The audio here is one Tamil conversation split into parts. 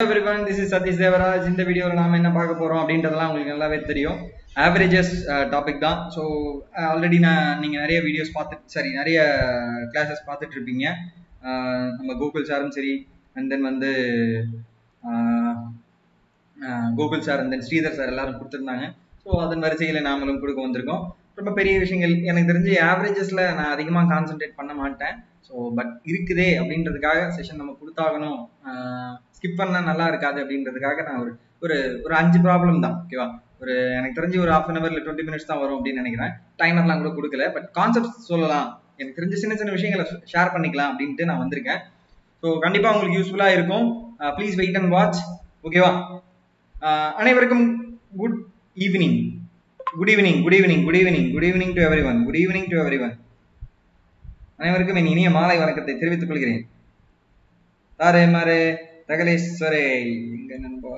everyone this is Satish Devaraj இந்த வீடியோவில் நாம என்ன பார்க்க போறோம் அப்படின்றதெல்லாம் உங்களுக்கு நல்லாவே தெரியும் ஆவரேஜஸ் டாபிக் தான் ஸோ ஆல்ரெடி நான் நீங்கள் நிறைய வீடியோஸ் பார்த்துட்டு சரி நிறைய கிளாஸஸ் பார்த்துட்டு இருப்பீங்க அஹ் நம்ம கூகுள் சாரும் சரி அண்ட் தென் வந்து Google sir and then Sridhar sir எல்லாரும் கொடுத்துருந்தாங்க ஸோ அதன் வரிசையில் நாமளும் கொடுக்க வந்திருக்கோம் ரொம்ப பெரிய விஷயங்கள் எனக்கு தெரிஞ்சு ஆவரேஜஸில் நான் அதிகமாக கான்சென்ட்ரேட் பண்ண மாட்டேன் ஸோ பட் இருக்குதே அப்படின்றதுக்காக செஷன் நம்ம கொடுத்தாகணும் ஸ்கிப் பண்ணால் நல்லா இருக்காது அப்படின்றதுக்காக நான் ஒரு ஒரு ஒரு அஞ்சு ப்ராப்ளம் தான் ஓகேவா ஒரு எனக்கு தெரிஞ்சு ஒரு ஹாஃப் அன் அவர் இல்லை டுவெண்ட்டி மினிட்ஸ் தான் வரும் அப்படின்னு நினைக்கிறேன் டைமர்லாம் கூட கொடுக்கல பட் கான்செப்ட் சொல்லலாம் எனக்கு தெரிஞ்ச சின்ன சின்ன விஷயங்களை ஷேர் பண்ணிக்கலாம் அப்படின்ட்டு நான் வந்திருக்கேன் ஸோ கண்டிப்பாக உங்களுக்கு யூஸ்ஃபுல்லாக இருக்கும் ப்ளீஸ் வெயிட் அண்ட் வாட்ச் ஓகேவா அனைவருக்கும் good evening good evening good evening good evening good evening to everyone good evening to everyone அனைவருக்கும் என் இனிய மாலை வணக்கத்தை தெரிவித்துக் கொள்கிறேன் தாரே மாரே தகலேஸ்வரே எங்க நண்பா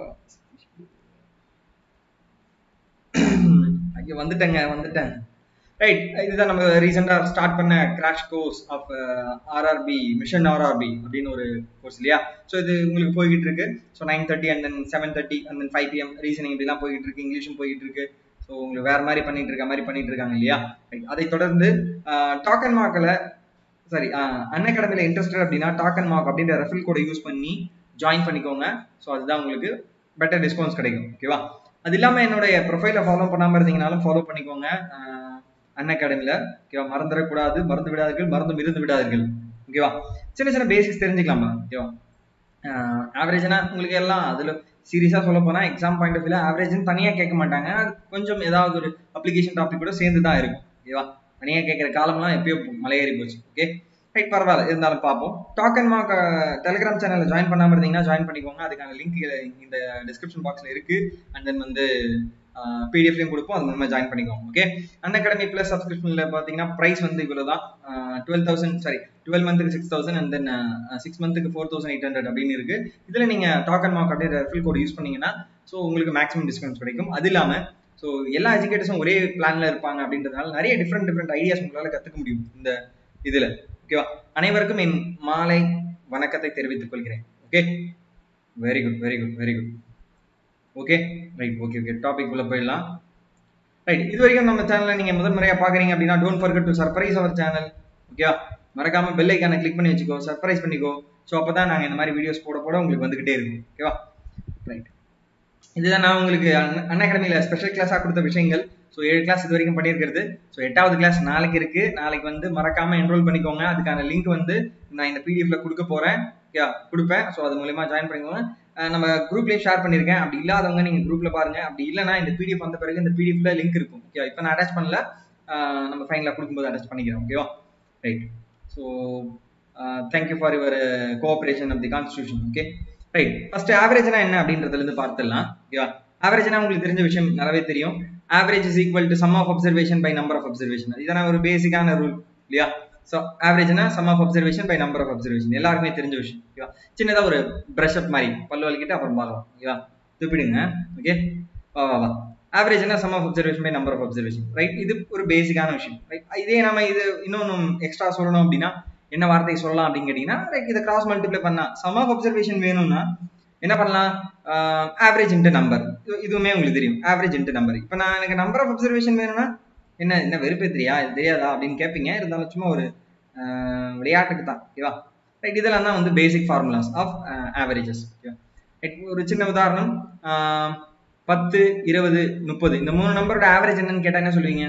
ஐயோ வந்துட்டேங்க வந்துட்டேன் ரைட் இதுதான் நம்ம ரீசெண்டாக ஸ்டார்ட் பண்ண crash course of RRB mission RRB அப்படின்னு ஒரு கோர்ஸ் இல்லையா ஸோ இது உங்களுக்கு போய்கிட்டு இருக்கு so nine thirty and then seven thirty and then five PM reasoning இப்படிலாம் போய்கிட்டு இருக்கு இங்கிலீஷும் போய்கிட்டு இருக்கு ஸோ உங்களுக்கு வேற மாதிரி பண்ணிட்டு இருக்க மாதிரி பண்ணிட்டு இருக்காங்க இல்லையா அதை தொடர்ந்து டாக் அண்ட் மார்க்கில் சாரி அன் அகாடமியில் இன்ட்ரெஸ்டட் அப்படின்னா டாக் அண்ட் மார்க் அப்படின்ற ரெஃபரல் கோடை யூஸ் பண்ணி ஜாயின் பண்ணிக்கோங்க ஸோ அதுதான் உங்களுக்கு பெட்டர் டிஸ்கவுண்ட்ஸ் கிடைக்கும் ஓகேவா அது இல்லாமல் என்னுடைய ப்ரொஃபைலை ஃபாலோ பண்ணாமல் இருந்தீங்கனாலும் ஃபாலோ பண்ணிக்கோங்க அன் அகாடமியில் ஓகேவா மறந்துடக்கூடாது மறந்து விடாதீர்கள் மறந்தும் இருந்து விடாதீர்கள் ஓகேவா சின்ன சின்ன பேசிக்ஸ் தெரிஞ்சுக்கலாமா ஓகேவா ஆவரேஜ்னா உங்களுக்கு எல்லாம் அதில் சீரியஸாக சொல்ல போனால் எக்ஸாம் பாயிண்ட் ஆஃப் வியூல ஆவரேஜ்னு தனியாக கேட்க மாட்டாங்க அது கொஞ்சம் ஏதாவது ஒரு அப்ளிகேஷன் டாபிக் கூட சேர்ந்து தான் இருக்கும் ஓகேவா தனியாக கேட்குற காலம்லாம் எப்பயோ மலையேறி போச்சு ஓகே ரைட் பரவாயில்ல இருந்தாலும் பார்ப்போம் டாக் அண்ட் மார்க் டெலிகிராம் சேனலில் ஜாயின் பண்ணாமல் இருந்தீங்கன்னா ஜாயின் பண்ணிக்கோங்க அதுக்கான லிங்க் இந்த டிஸ்கிரிப்ஷன் பாக்ஸில் இருக்கு அண்ட் தென் வந்து பிடிஎஃப்லையும் கொடுப்போம் அது மூலமாக ஜாயின் பண்ணிக்கோங்க ஓகே அன் அகாடமி ப்ளஸ் சப்ஸ்கிரிப்ஷனில் பார்த்தீங்கன்னா ப்ரைஸ் வந்து இவ்வளோ தான் டுவெல் தௌசண்ட் சாரி டுவெல் மந்த்துக்கு six thousand and then six மந்த்துக்கு ஃபோர் தௌசண்ட் எயிட் ஹண்ட்ரட் அப்படின்னு இருக்கு இதில் நீங்கள் டாக் அண்ட் மார்க் அப்படியே ரெஃபரல் கோட் யூஸ் பண்ணீங்கன்னா ஸோ உங்களுக்கு மேக்ஸிமம் டிஸ்கவுண்ட்ஸ் கிடைக்கும் அது இல்லாமல் ஸோ எல்லா எஜுகேட்டர்ஸும் ஒரே பிளான்ல இருப்பாங்க அப்படின்றதுனால நிறைய டிஃப்ரெண்ட் டிஃப்ரெண்ட் ஐடியாஸ் உங்களால் கற்றுக்க முடியும் இந்த இதில் ஓகேவா அனைவருக்கும் என் மாலை வணக்கத்தை தெரிவித்துக் கொள்கிறேன் okay very good very good very good okay right okay okay topic உள்ள போயிடலாம் ரைட் இது வரைக்கும் நம்ம சேனலை நீங்கள் முதல் முறையாக பார்க்குறீங்க அப்படின்னா don't forget to surprise our channel ஓகேவா மறக்காம பெல் ஐக்கானை கிளிக் பண்ணி வச்சுக்கோ சர்ப்ரைஸ் பண்ணிக்கோ ஸோ அப்போ தான் நாங்கள் இந்த மாதிரி வீடியோஸ் போட போட உங்களுக்கு வந்துகிட்டே இருக்கும் ஓகேவா ரைட் இதுதான் நான் உங்களுக்கு அன் அகாடமியில் ஸ்பெஷல் கிளாஸாக கொடுத்த விஷயங்கள் ஸோ ஏழு கிளாஸ் இது வரைக்கும் பண்ணியிருக்கிறது ஸோ எட்டாவது கிளாஸ் நாளைக்கு இருக்கு நாளைக்கு வந்து மறக்காம என்ரோல் பண்ணிக்கோங்க அதுக்கான லிங்க் வந்து நான் இந்த பிடிஎஃப்ல கொடுக்க போறேன் யா கொடுப்பேன் ஸோ அது மூலயமா ஜாயின் பண்ணிக்கோங்க நம்ம குரூப்லேயும் ஷேர் பண்ணியிருக்கேன் அப்படி இல்லாதவங்க நீங்கள் குரூப்ல பாருங்க அப்படி இல்லைனா இந்த பிடிஎஃப் வந்த பிறகு இந்த பிடிஎஃப்ல லிங்க் இருக்கும் ஓகே இப்போ நான் அட்டாச் பண்ணல நம்ம ஃபைனலாக கொடுக்கும்போது அட்டாச் பண்ணிக்கிறேன் ஓகேவா right so thank you for your cooperation of the constitution okay right first ஆவரேஜ்னா என்ன அப்படின்றதுல இருந்து பார்த்துடலாம் ஓகேவா ஆவரேஜ்னா உங்களுக்கு தெரிஞ்ச விஷயம் நல்லாவே தெரியும் average is equal to sum of observation by number of observation இதான ஒரு பேசிக்கான ரூல் இல்லையா ஸோ ஆவரேஜ்னா sum of observation by number of observation எல்லாருக்குமே தெரிஞ்ச விஷயம் ஓகேவா சின்னதாக ஒரு ப்ரஷ் அப் மாதிரி பல்லு வலிக்கிட்டு அப்புறம் பார்க்கலாம் ஓகேவா துப்பிடுங்க ஓகே வா வா வா ஆவரேஜ்னா sum of observation by number of observation right இது ஒரு பேசிக்கான விஷயம் ரைட் இதே நம்ம இது இன்னொன்று எக்ஸ்ட்ரா சொல்லணும் அப்படின்னா என்ன வார்த்தை சொல்லலாம் அப்படின்னு கேட்டீங்கன்னா ரைட் இதை கிராஸ் மல்டிப்ளை பண்ணா சம் ஆஃப் அப்சர்வேஷன் வேணும்னா என்ன பண்ணலாம் ஆவரேஜ் இன்ட்டு நம்பர் இதுவுமே உங்களுக்கு தெரியும் ஆவரேஜ் இன்ட்டு நம்பர் இப்போ நான் எனக்கு நம்பர் ஆஃப் அப்சர்வேஷன் வேணும்னா என்ன என்ன வெறுப்பே தெரியா இது தெரியாதா அப்படின்னு கேட்பீங்க இருந்தாலும் சும்மா ஒரு விளையாட்டுக்கு தான் ஓகேவா ரைட் இதெல்லாம் தான் வந்து பேசிக் ஃபார்முலாஸ் ஆஃப் ஆவரேஜஸ் ஓகேவா ஒரு சின்ன உதாரணம் பத்து இருபது முப்பது இந்த மூணு நம்பரோட ஆவரேஜ் என்னன்னு கேட்டால் என்ன சொல்லுவீங்க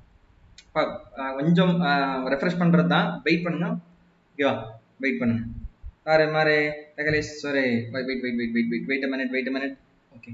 கொஞ்சம் ரெஃப்ரெஷ் பண்ணுறது தான் வெயிட் பண்ணுங்க ஓகேவா வெயிட் பண்ணுங்க சார் மாதிரி தகலேஸ்வரே wait wait wait wait wait wait wait a minute wait a minute okay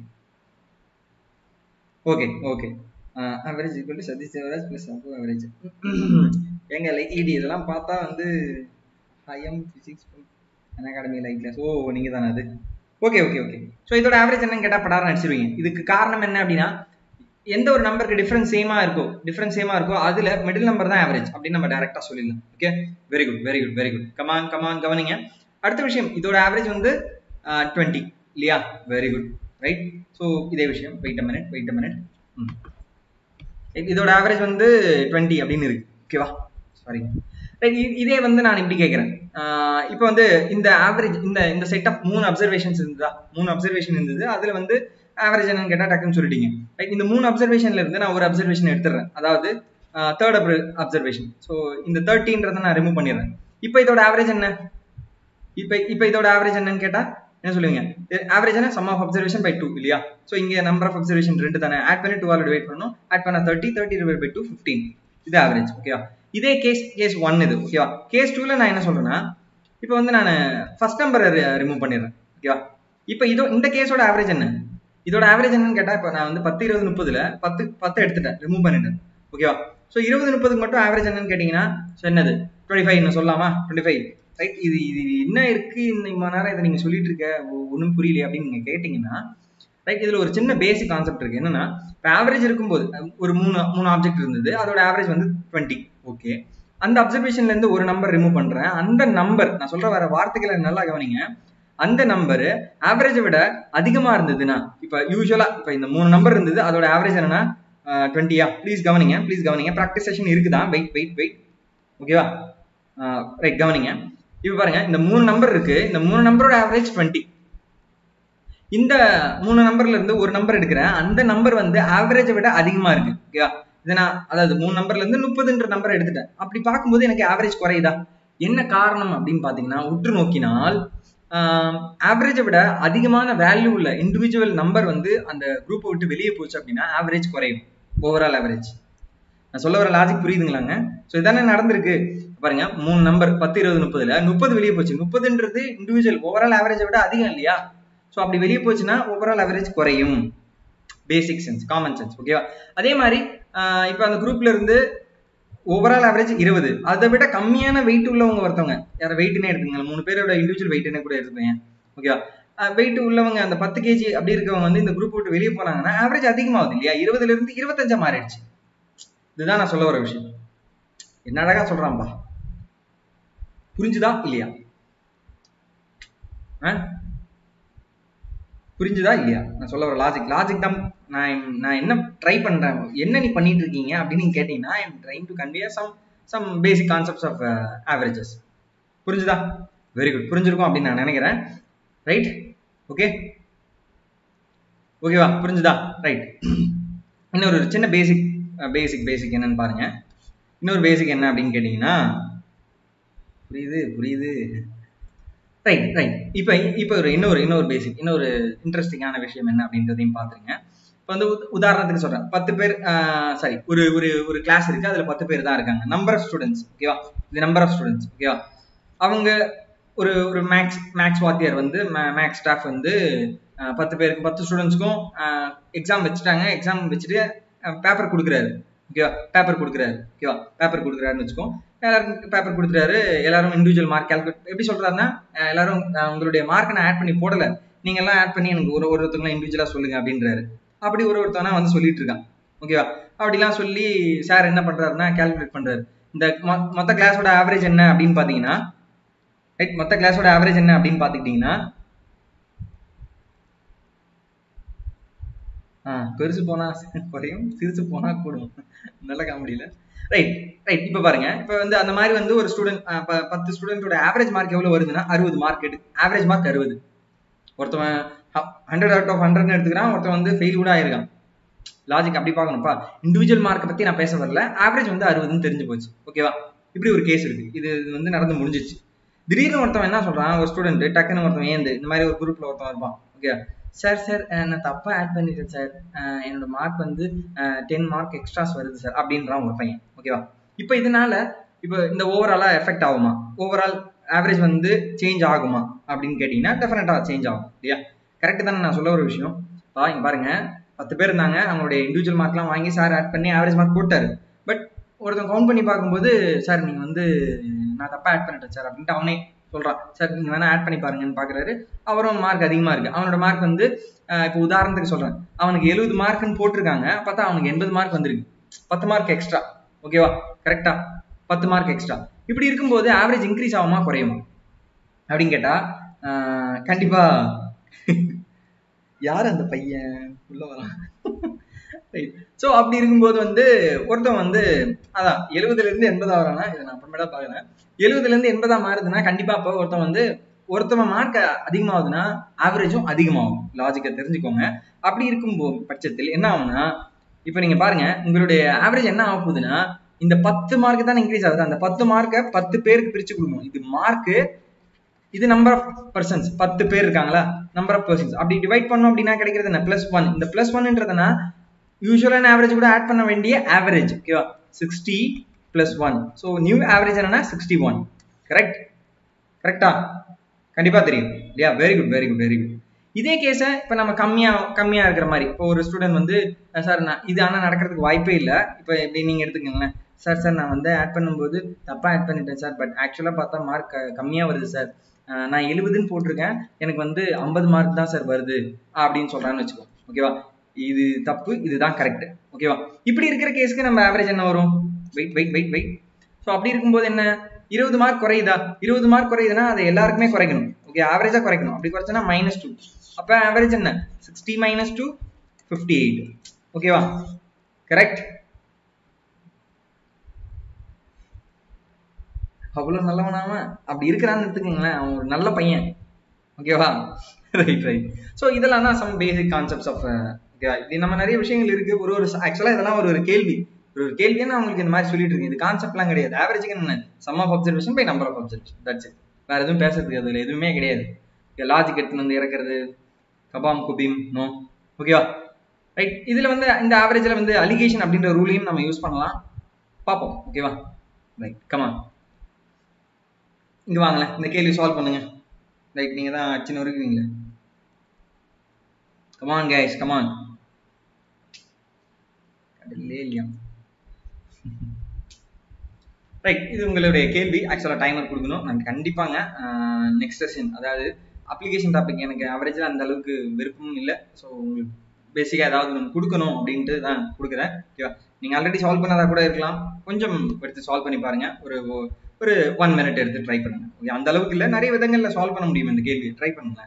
okay okay average equal to Satish Devaraj plus above average எங்க லைக் இடி இதெல்லாம் பார்த்தா வந்து I'm physics an academy like class ஓ நீங்கள் தானே அது ஓகே ஓகே ஓகே ஸோ இதோட ஆவரேஜ் என்னன்னு கேட்டால் படாரம் அடிச்சிருவீங்க இதுக்கு காரணம் என்ன அப்படின்னா எந்த ஒரு நம்பருக்கு டிஃப்ரென்ஸ் சேமா இருக்கோ டிஃப்ரென்ஸ் சேமா இருக்கோ அதுல மிடில் நம்பர் தான் ஆவரேஜ் அப்படின்னு நம்ம டேரக்டா சொல்லிடலாம் okay very good very good very good come on come on கவனிங்க அடுத்த விஷயம் இதோட ஆவரேஜ் வந்து டுவெண்ட்டி இல்லையா வெரி குட் ரைட் ஸோ இதே விஷயம் wait a minute wait a minute இதோட ஆவரேஜ் வந்து டுவெண்ட்டி அப்படின்னு இருக்கு ஓகேவா சாரி ரைட் இதே வந்து நான் இப்படி கேட்குறேன் இப்போ வந்து இந்த ஆவரேஜ் இந்த இந்த செட் ஆஃப் மூணு அப்சர்வேஷன்ஸ் இருந்ததா மூணு அப்சர்வேஷன் இருந்தது அதுல வந்து ஆவரேஜ் என்னன்னு கேட்டால் டக்குன்னு சொல்லிட்டீங்க ரைட் இந்த மூணு அப்சர்வேஷன்ல இருந்து நான் ஒரு அப்சர்வேஷன் எடுத்துடுறேன் அதாவது தேர்ட் அப்சர்வேஷன் ஸோ இந்த தேர்ட்டின்றதை நான் ரிமூவ் பண்ணிடுறேன் இப்போ இதோட ஆவரேஜ் என்ன இப்போ இப்போ இதோட ஆவரேஜ் என்னன்னு கேட்டா என்ன சொல்லுவீங்க ஆவரேஜ் என்ன sum of observation by two இல்லையா ஸோ இங்க நம்பர் ஆஃப் அப்சர்வேஷன் ரெண்டு தானே ஆட் பண்ணி டூ ஆல் டிவைட் பண்ணணும் ஆட் பண்ண thirty thirty divide by two fifteen இது ஆவரேஜ் ஓகேவா இதே கேஸ் கேஸ் ஒன் இது ஓகேவா கேஸ் டூல நான் என்ன சொல்றேன்னா இப்போ வந்து நான் ஃபர்ஸ்ட் நம்பர் ரிமூவ் பண்ணிடுறேன் ஓகேவா இப்போ இதோ இந்த கேஸோட ஆவரேஜ் என்ன இதோட ஆவரேஜ் என்னன்னு கேட்டா இப்போ நான் வந்து பத்து இருபது முப்பதுல பத்து பத்து எடுத்துட்டேன் ரிமூவ் பண்ணிட்டேன் ஓகேவா ஸோ இருபது முப்பதுக்கு மட்டும் ஆவரேஜ் என்னன்னு கேட்டீங்கன்னா ஸோ என்னது டுவெண்ட்டி ஃபைவ் என்ன சொல்லலாமா டுவெண்ட்டி ஃபைவ் ரைட் இது இது என்ன இருக்கு இந்த இவ்வளோ நேரம் இதை நீங்க சொல்லிட்டு இருக்க ஒன்றும் புரியலையே அப்படின்னு நீங்க கேட்டீங்கன்னா ரைட் இதுல ஒரு சின்ன பேசிக் கான்செப்ட் இருக்கு என்னன்னா இப்போ ஆவரேஜ் இருக்கும்போது ஒரு மூணு மூணு ஆப்ஜெக்ட் இருந்தது அதோட ஆவரேஜ் வந்து டுவெண்ட்டி ஓகே அந்த அப்சர்வேஷன்ல இருந்து ஒரு நம்பர் ரிமூவ் பண்றேன் அந்த நம்பர் நான் சொல்ற வர வார்த்தைகளை நல்லா கவனிங்க அந்த நம்பர் ஆவரேஜை விட அதிகமா இருந்ததுன்னா இப்ப யூஸ்வலா இப்ப இந்த மூணு நம்பர் இருந்தது அதோட ஆவரேஜ் என்னன்னா டுவெண்ட்டியா ப்ளீஸ் கவனிங்க ப்ளீஸ் கவனிங்க ப்ராக்டிஸ் செஷன் இருக்குதா வெயிட் வெயிட் வெயிட் ஓகேவா ரைட் கவனிங்க இப்போ பாருங்க இந்த மூணு நம்பர் இருக்கு இந்த மூணு நம்பரோட ஆவரேஜ் டுவெண்ட்டி இந்த மூணு நம்பர்ல இருந்து ஒரு நம்பர் எடுக்கிறேன் அந்த நம்பர் வந்து ஆவரேஜை விட அதிகமா இருக்கு ஓகேவா இதை நான் அதாவது மூணு நம்பர்ல இருந்து முப்பதுன்ற நம்பர் எடுத்துட்டேன் அப்படி பார்க்கும்போது எனக்கு ஆவரேஜ் குறையுதா என்ன காரணம் அப்படின்னு பாத்தீங்கன்னா உற்று நோக்கினால் ஆவரேஜை விட அதிகமான வேல்யூ உள்ள இண்டிவிஜுவல் நம்பர் வந்து அந்த குரூப்பை விட்டு வெளியே போச்சு அப்படின்னா ஆவரேஜ் குறையும் ஓவரால் ஆவரேஜ் நான் சொல்ல வர லாஜிக் புரியுதுங்களாங்க ஸோ இதானே நடந்திருக்கு பாருங்க மூணு நம்பர் பத்து இருபது முப்பதுல முப்பது வெளியே போச்சு முப்பதுன்றது இண்டிவிஜுவல் ஓவரால் ஆவரேஜை விட அதிகம் இல்லையா ஸோ அப்படி வெளியே போச்சுன்னா ஓவரால் ஆவரேஜ் குறையும் பேசிக் சென்ஸ் காமன் சென்ஸ் ஓகேவா அதே மாதிரி இப்போ அந்த குரூப்ல இருந்து ஓவரால் ஆவரேஜ் இருபது அதை விட கம்மியான வெயிட் உள்ளவங்க ஒருத்தவங்க யார வெயிட்னே எடுத்துங்க மூணு பேரோட இண்டிவிஜுவல் வெயிட்னே கூட எடுத்துக்கோங்க ஓகேவா வெயிட் உள்ளவங்க அந்த பத்து கேஜி அப்படி இருக்கவங்க வந்து இந்த குரூப் விட்டு வெளியே போனாங்கன்னா ஆவரேஜ் அதிகமாகுது இல்லையா இருபதுல இருந்து இருபத்தஞ்சா மாறிடுச்சு இதுதான் நான் சொல்ல வர விஷயம் என்ன அழகா சொல்றான்பா புரிஞ்சுதா இல்லையா புரிஞ்சுதா இல்லையா நான் சொல்ல வர லாஜிக் லாஜிக் தான் நான் நான் என்ன ட்ரை பண்றேன் என்ன நீ பண்ணிட்டு இருக்கீங்க அப்படின்னு நீங்க கேட்டீங்கன்னா I am trying to convey some some basic concepts of averages புரிஞ்சுதா வெரி குட் புரிஞ்சிருக்கும் அப்படின்னு நான் நினைக்கிறேன் ரைட் ஓகே ஓகேவா புரிஞ்சுதா ரைட் இன்னொரு சின்ன பேசிக் பேசிக் பேசிக் என்னன்னு பாருங்க இன்னொரு பேசிக் என்ன அப்படின்னு கேட்டீங்கன்னா புரியுது புரியுது ரைட் ரைட் இப்போ இப்போ ஒரு இன்னொரு இன்னொரு பேசிக் இன்னொரு இன்ட்ரெஸ்டிங்கான விஷயம் என்ன அப்படின்றதையும் பார்த்துருங்க இப்போ வந்து உதாரணத்துக்கு சொல்றேன் பத்து பேர் சாரி ஒரு ஒரு ஒரு கிளாஸ் இருக்கு அதுல பத்து பேர் தான் இருக்காங்க நம்பர் ஆஃப் ஸ்டூடெண்ட்ஸ் ஓகேவா இது நம்பர் ஆஃப் ஸ்டூடெண்ட்ஸ் ஓகேவா அவங்க ஒரு ஒரு மேக்ஸ் மேக்ஸ் வாத்தியார் வந்து மேக்ஸ் ஸ்டாஃப் வந்து பத்து பேருக்கு பத்து ஸ்டூடெண்ட்ஸ்க்கும் எக்ஸாம் வச்சுட்டாங்க எக்ஸாம் வச்சுட்டு பேப்பர் கொடுக்குறாரு ஓகேவா பேப்பர் கொடுக்குறாரு ஓகேவா பேப்பர் கொடுக்குறாருன்னு வச்சுக்கோ எல்லாருக்கும் பேப்பர் கொடுத்துறாரு எல்லாரும் இண்டிவிஜுவல் மார்க் கால்குலேட் எப்படி சொல்றாருன்னா எல்லாரும் உங்களுடைய மார்க்கை நான் ஆட் பண்ணி போடல நீங்க எல்லாம் ஆட் பண்ணி எனக்கு ஒரு ஒருத்தவங்களும் இண்டிவிஜுவலா சொல்லுங்க அப்படின்றாரு அப்படி ஒரு ஒருத்தவனா வந்து சொல்லிட்டு இருக்கான் ஓகேவா அப்படிலாம் சொல்லி சார் என்ன பண்றாருன்னா கால்குலேட் பண்றாரு இந்த மொத்த கிளாஸோட ஆவரேஜ் என்ன அப்படின்னு பாத்தீங்கன்னா ரைட் மொத்த கிளாஸோட ஆவரேஜ் என்ன அப்படின்னு பாத்துக்கிட்டீங்கன்னா பெருசு போனா குறையும் சிறுசு போனா கூடும் நல்ல காமெடியில ரைட் ரைட் இப்போ பாருங்க இப்போ வந்து அந்த மாதிரி வந்து ஒரு ஸ்டூடெண்ட் பத்து ஸ்டூடெண்டோட ஆவரேஜ் மார்க் எவ்வளவு வருதுன்னா அறுபது மார்க் எடு ஆவரேஜ் மார்க் அறுபது ஒருத்தவன் ஹண்ட்ரட் அவுட் ஆஃப் ஹண்ட்ரட்னு எடுத்துக்கிறான் ஒருத்தன் வந்து ஃபெயில் கூட ஆயிருக்கான் லாஜிக் அப்படி பார்க்கணும்ப்பா இண்டிவிஜுவல் மார்க்கை பத்தி நான் பேச வரல ஆவரேஜ் வந்து அறுபதுன்னு தெரிஞ்சு போச்சு ஓகேவா இப்படி ஒரு கேஸ் இருக்கு இது வந்து நடந்து முடிஞ்சிச்சு திடீர்னு ஒருத்தவன் என்ன சொல்றான் ஒரு ஸ்டூடெண்ட் டக்குன்னு ஒருத்தவன் ஏந்து இந்த மாதிரி ஒரு குரூப்ல ஒருத்தவன் இருப்பான் ஓகே சார் சார் நான் தப்பா ஆட் பண்ணிட்டேன் சார் என்னோட மார்க் வந்து டென் மார்க் எக்ஸ்ட்ராஸ் வருது சார் அப்படின்றான் ஒரு பையன் ஓகேவா இப்போ இதனால இப்போ இந்த ஓவராலா எஃபெக்ட் ஆகுமா ஓவரால் ஆவரேஜ் வந்து சேஞ்ச் ஆகுமா அப்படின்னு கேட்டீங்கன்னா டெஃபினட்டா சேஞ்ச் ஆகும் இல்லையா கரெக்ட் தானே நான் சொல்ல ஒரு விஷயம் பா இங்க பாருங்க பத்து பேர் இருந்தாங்க அவங்களுடைய இண்டிவிஜுவல் மார்க்லாம் வாங்கி சார் ஆட் பண்ணி ஆவரேஜ் மார்க் போட்டாரு பட் ஒருத்தன் கவுண்ட் பண்ணி பார்க்கும்போது சார் நீங்க வந்து நான் தப்பா ஆட் பண்ணிட்டேன் சார் அப்படின்ட்டு அவனே சொல்றான் சார் நீங்க வேணா ஆட் பண்ணி பாருங்கன்னு பாக்குறாரு அவரும் மார்க் அதிகமா இருக்கு அவனோட மார்க் வந்து இப்போ உதாரணத்துக்கு சொல்றேன் அவனுக்கு எழுபது மார்க்னு போட்டிருக்காங்க பார்த்தா அவனுக்கு எண்பது மார்க் வந்திருக்கு பத்து மார்க் எக்ஸ்ட்ரா ஓகேவா கரெக்டா பத்து மார்க் எக்ஸ்ட்ரா இப்படி இருக்கும்போது ஆவரேஜ் இன்க்ரீஸ் ஆகுமா குறையுமா அப்படின்னு கேட்டா கண்டிப்பா யார் அந்த பையன் உள்ள வரான் ஸோ அப்படி இருக்கும்போது வந்து ஒருத்தன் வந்து அதான் எழுபதுல இருந்து எண்பது ஆகிறானா இதை நான் அப்புறமேட்டா பார்க்குறேன் எழுபதுல இருந்து எண்பதா மாறுதுன்னா கண்டிப்பா அப்போ ஒருத்தன் வந்து ஒருத்தவன் மார்க் அதிகமாகுதுன்னா ஆவரேஜும் அதிகமாகும் லாஜிக்கை தெரிஞ்சுக்கோங்க அப்படி இருக்கும் போ- பட்சத்தில் என்ன ஆகும்னா இப்போ நீங்க பாருங்க உங்களுடைய ஆவரேஜ் என்ன ஆக போகுதுன்னா இந்த பத்து மார்க் தான் இன்க்ரீஸ் ஆகுது அந்த பத்து மார்க்கை பத்து பேருக்கு பிரிச்சு கொடுக்கணும் இது மார்க்கு இது நம்பர் ஆஃப் பர்சன்ஸ் பத்து பேர் இருக்காங்களா நம்பர் ஆஃப் பர்சன்ஸ் அப்படி டிவைட் பண்ணோம் அப்படின்னா கிடைக்கிறது என்ன பிளஸ் ஒன் இந்த பிளஸ் ஒன்ன்றதுனா யூஸ்வலான ஆவரேஜ் கூட ஆட் பண்ண வேண்டிய ஆவரேஜ் ஓகேவா sixty plus one so new average என்னன்னா சிக்ஸ்டி ஒன் கரெக்ட் கரெக்டா கண்டிப்பா தெரியும் இல்லையா very good very good very good இதே கேஸை இப்போ நம்ம கம்மியா கம்மியா இருக்கிற மாதிரி இப்போ ஒரு ஸ்டூடெண்ட் வந்து சார் நான் இது ஆனால் நடக்கிறதுக்கு வாய்ப்பே இல்லை இப்போ எப்படி நீங்க எடுத்துக்கோங்களேன் சார் சார் நான் வந்து ஆட் பண்ணும்போது தப்பா ஆட் பண்ணிட்டேன் சார் பட் ஆக்சுவலாக பார்த்தா மார்க் கம்மியா வருது சார் அஹ் நான் எழுபதுன்னு போட்டிருக்கேன் எனக்கு வந்து ஐம்பது மார்க் தான் சார் வருது அப்படின்னு சொல்றான்னு வச்சுக்கோ ஓகேவா இது தப்பு இதுதான் கரெக்ட் ஓகேவா இப்படி இருக்கிற கேஸ்க்கு நம்ம ஆவரேஜ் என்ன வரும் wait wait wait wait so அப்படி இருக்கும்போது என்ன இருபது மார்க் குறையுதா இருபது மார்க் குறையுதுன்னா அதை எல்லாருக்குமே குறைக்கணும் ஓகே ஆவரேஜா குறைக்கணும் அப்படி குறைச்சனா மைனஸ் டூ அப்போ ஆவரேஜ் என்ன sixty minus two fifty eight ஓகேவா கரெக்ட் அவ்வளோ நல்லவனாம அப்படி இருக்கிறான்னு எடுத்துக்கோங்களேன் அவன் ஒரு நல்ல பையன் ஓகேவா ரைட் ரைட் ஸோ இதெல்லாம் தான் சம் பேசிக் கான்செப்ட்ஸ் ஆஃப் ஓகேவா இப்படி நம்ம நிறைய விஷயங்கள் இருக்கு ஒரு ஒரு ஆக்சுவலாக இதெல்லாம் ஒரு ஒரு கேள்வி ஒரு ஒரு கேள்வியை நான் உங்களுக்கு இந்த மாதிரி சொல்லிட்டு இருக்கேன் இது கான்செப்ட்லாம் கிடையாது ஆவரேஜுக்கு என்ன sum of observation by number of observation that's it வேற எதுவும் பேசுறதுக்கு அதில் எதுவுமே கிடையாது லாஜிக் எடுத்துன்னு வந்து இறக்குறது கபாம் குபீம் நோ ஓகேவா ரைட் இதுல வந்து இந்த ஆவரேஜ்ல வந்து அலிகேஷன் அப்படின்ற ரூலையும் நம்ம யூஸ் பண்ணலாம் பார்ப்போம் ஓகேவா ரைட் கமா இங்க வாங்களேன் இந்த கேள்வி சால்வ் பண்ணுங்க ரைட் நீங்க தான் அச்சின்னு இருக்குவீங்களே கமான் கைஸ் கமான் கடல்லே இல்லையா ரைட் இது உங்களுடைய கேள்வி ஆக்சுவலாக டைமர் கொடுக்கணும் நான் கண்டிப்பாங்க நெக்ஸ்ட் செஷன் அதாவது அப்ளிகேஷன் டாபிக் எனக்கு அவரேஜில் அந்த அளவுக்கு விருப்பமும் இல்லை ஸோ உங்களுக்கு பேசிக்காக ஏதாவது நம்ம கொடுக்கணும் அப்படின்ட்டு தான் கொடுக்குறேன் ஓகேவா நீங்கள் ஆல்ரெடி சால்வ் பண்ணாதா கூட இருக்கலாம் கொஞ்சம் எடுத்து சால்வ் பண்ணி பாருங்க ஒரு ஒரு ஒன் மினிட் எடுத்து ட்ரை பண்ணுங்க ஓகே அந்த அளவுக்கு இல்லை நிறைய விதங்களில் சால்வ் பண்ண முடியும் இந்த கேள்வி ட்ரை பண்ணுங்க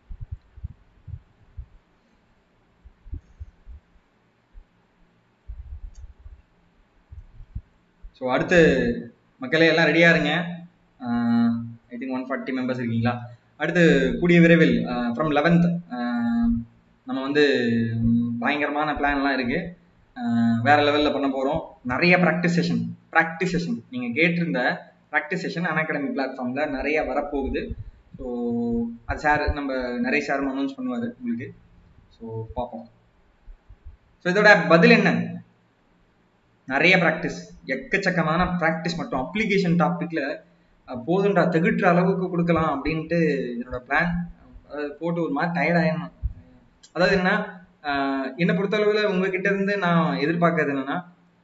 ஸோ அடுத்து மக்களே எல்லாம் ரெடியா இருங்க I think one forty members இருக்கீங்களா அடுத்து கூடிய விரைவில் ஃப்ரம் லெவன்த் நம்ம வந்து பயங்கரமான பிளான்லாம் இருக்கு வேற லெவலில் பண்ண போகிறோம் நிறைய ப்ராக்டிஸ் செஷன் ப்ராக்டிஸ் செஷன் நீங்கள் கேட்டிருந்த ப்ராக்டிஸ் செஷன் அகாடமி பிளாட்ஃபார்மில் நிறைய வரப்போகுது ஸோ அது சார் நம்ம நிறைய சாரும் அனௌன்ஸ் பண்ணுவார் உங்களுக்கு ஸோ பார்ப்போம் ஸோ இதோட பதில் என்ன நிறைய ப்ராக்டிஸ் எக்கச்சக்கமான ப்ராக்டிஸ் மட்டும் அப்ளிகேஷன் டாப்பிக்கில் போதுண்டா திகட்டுற அளவுக்கு கொடுக்கலாம் அப்படின்ட்டு என்னோட பிளான் போட்டு ஒரு மாதிரி டயர்ட் ஆயிடணும் அதாவது என்ன என்னை பொறுத்தளவில் உங்ககிட்ட இருந்து நான் எதிர்பார்க்கறது என்னன்னா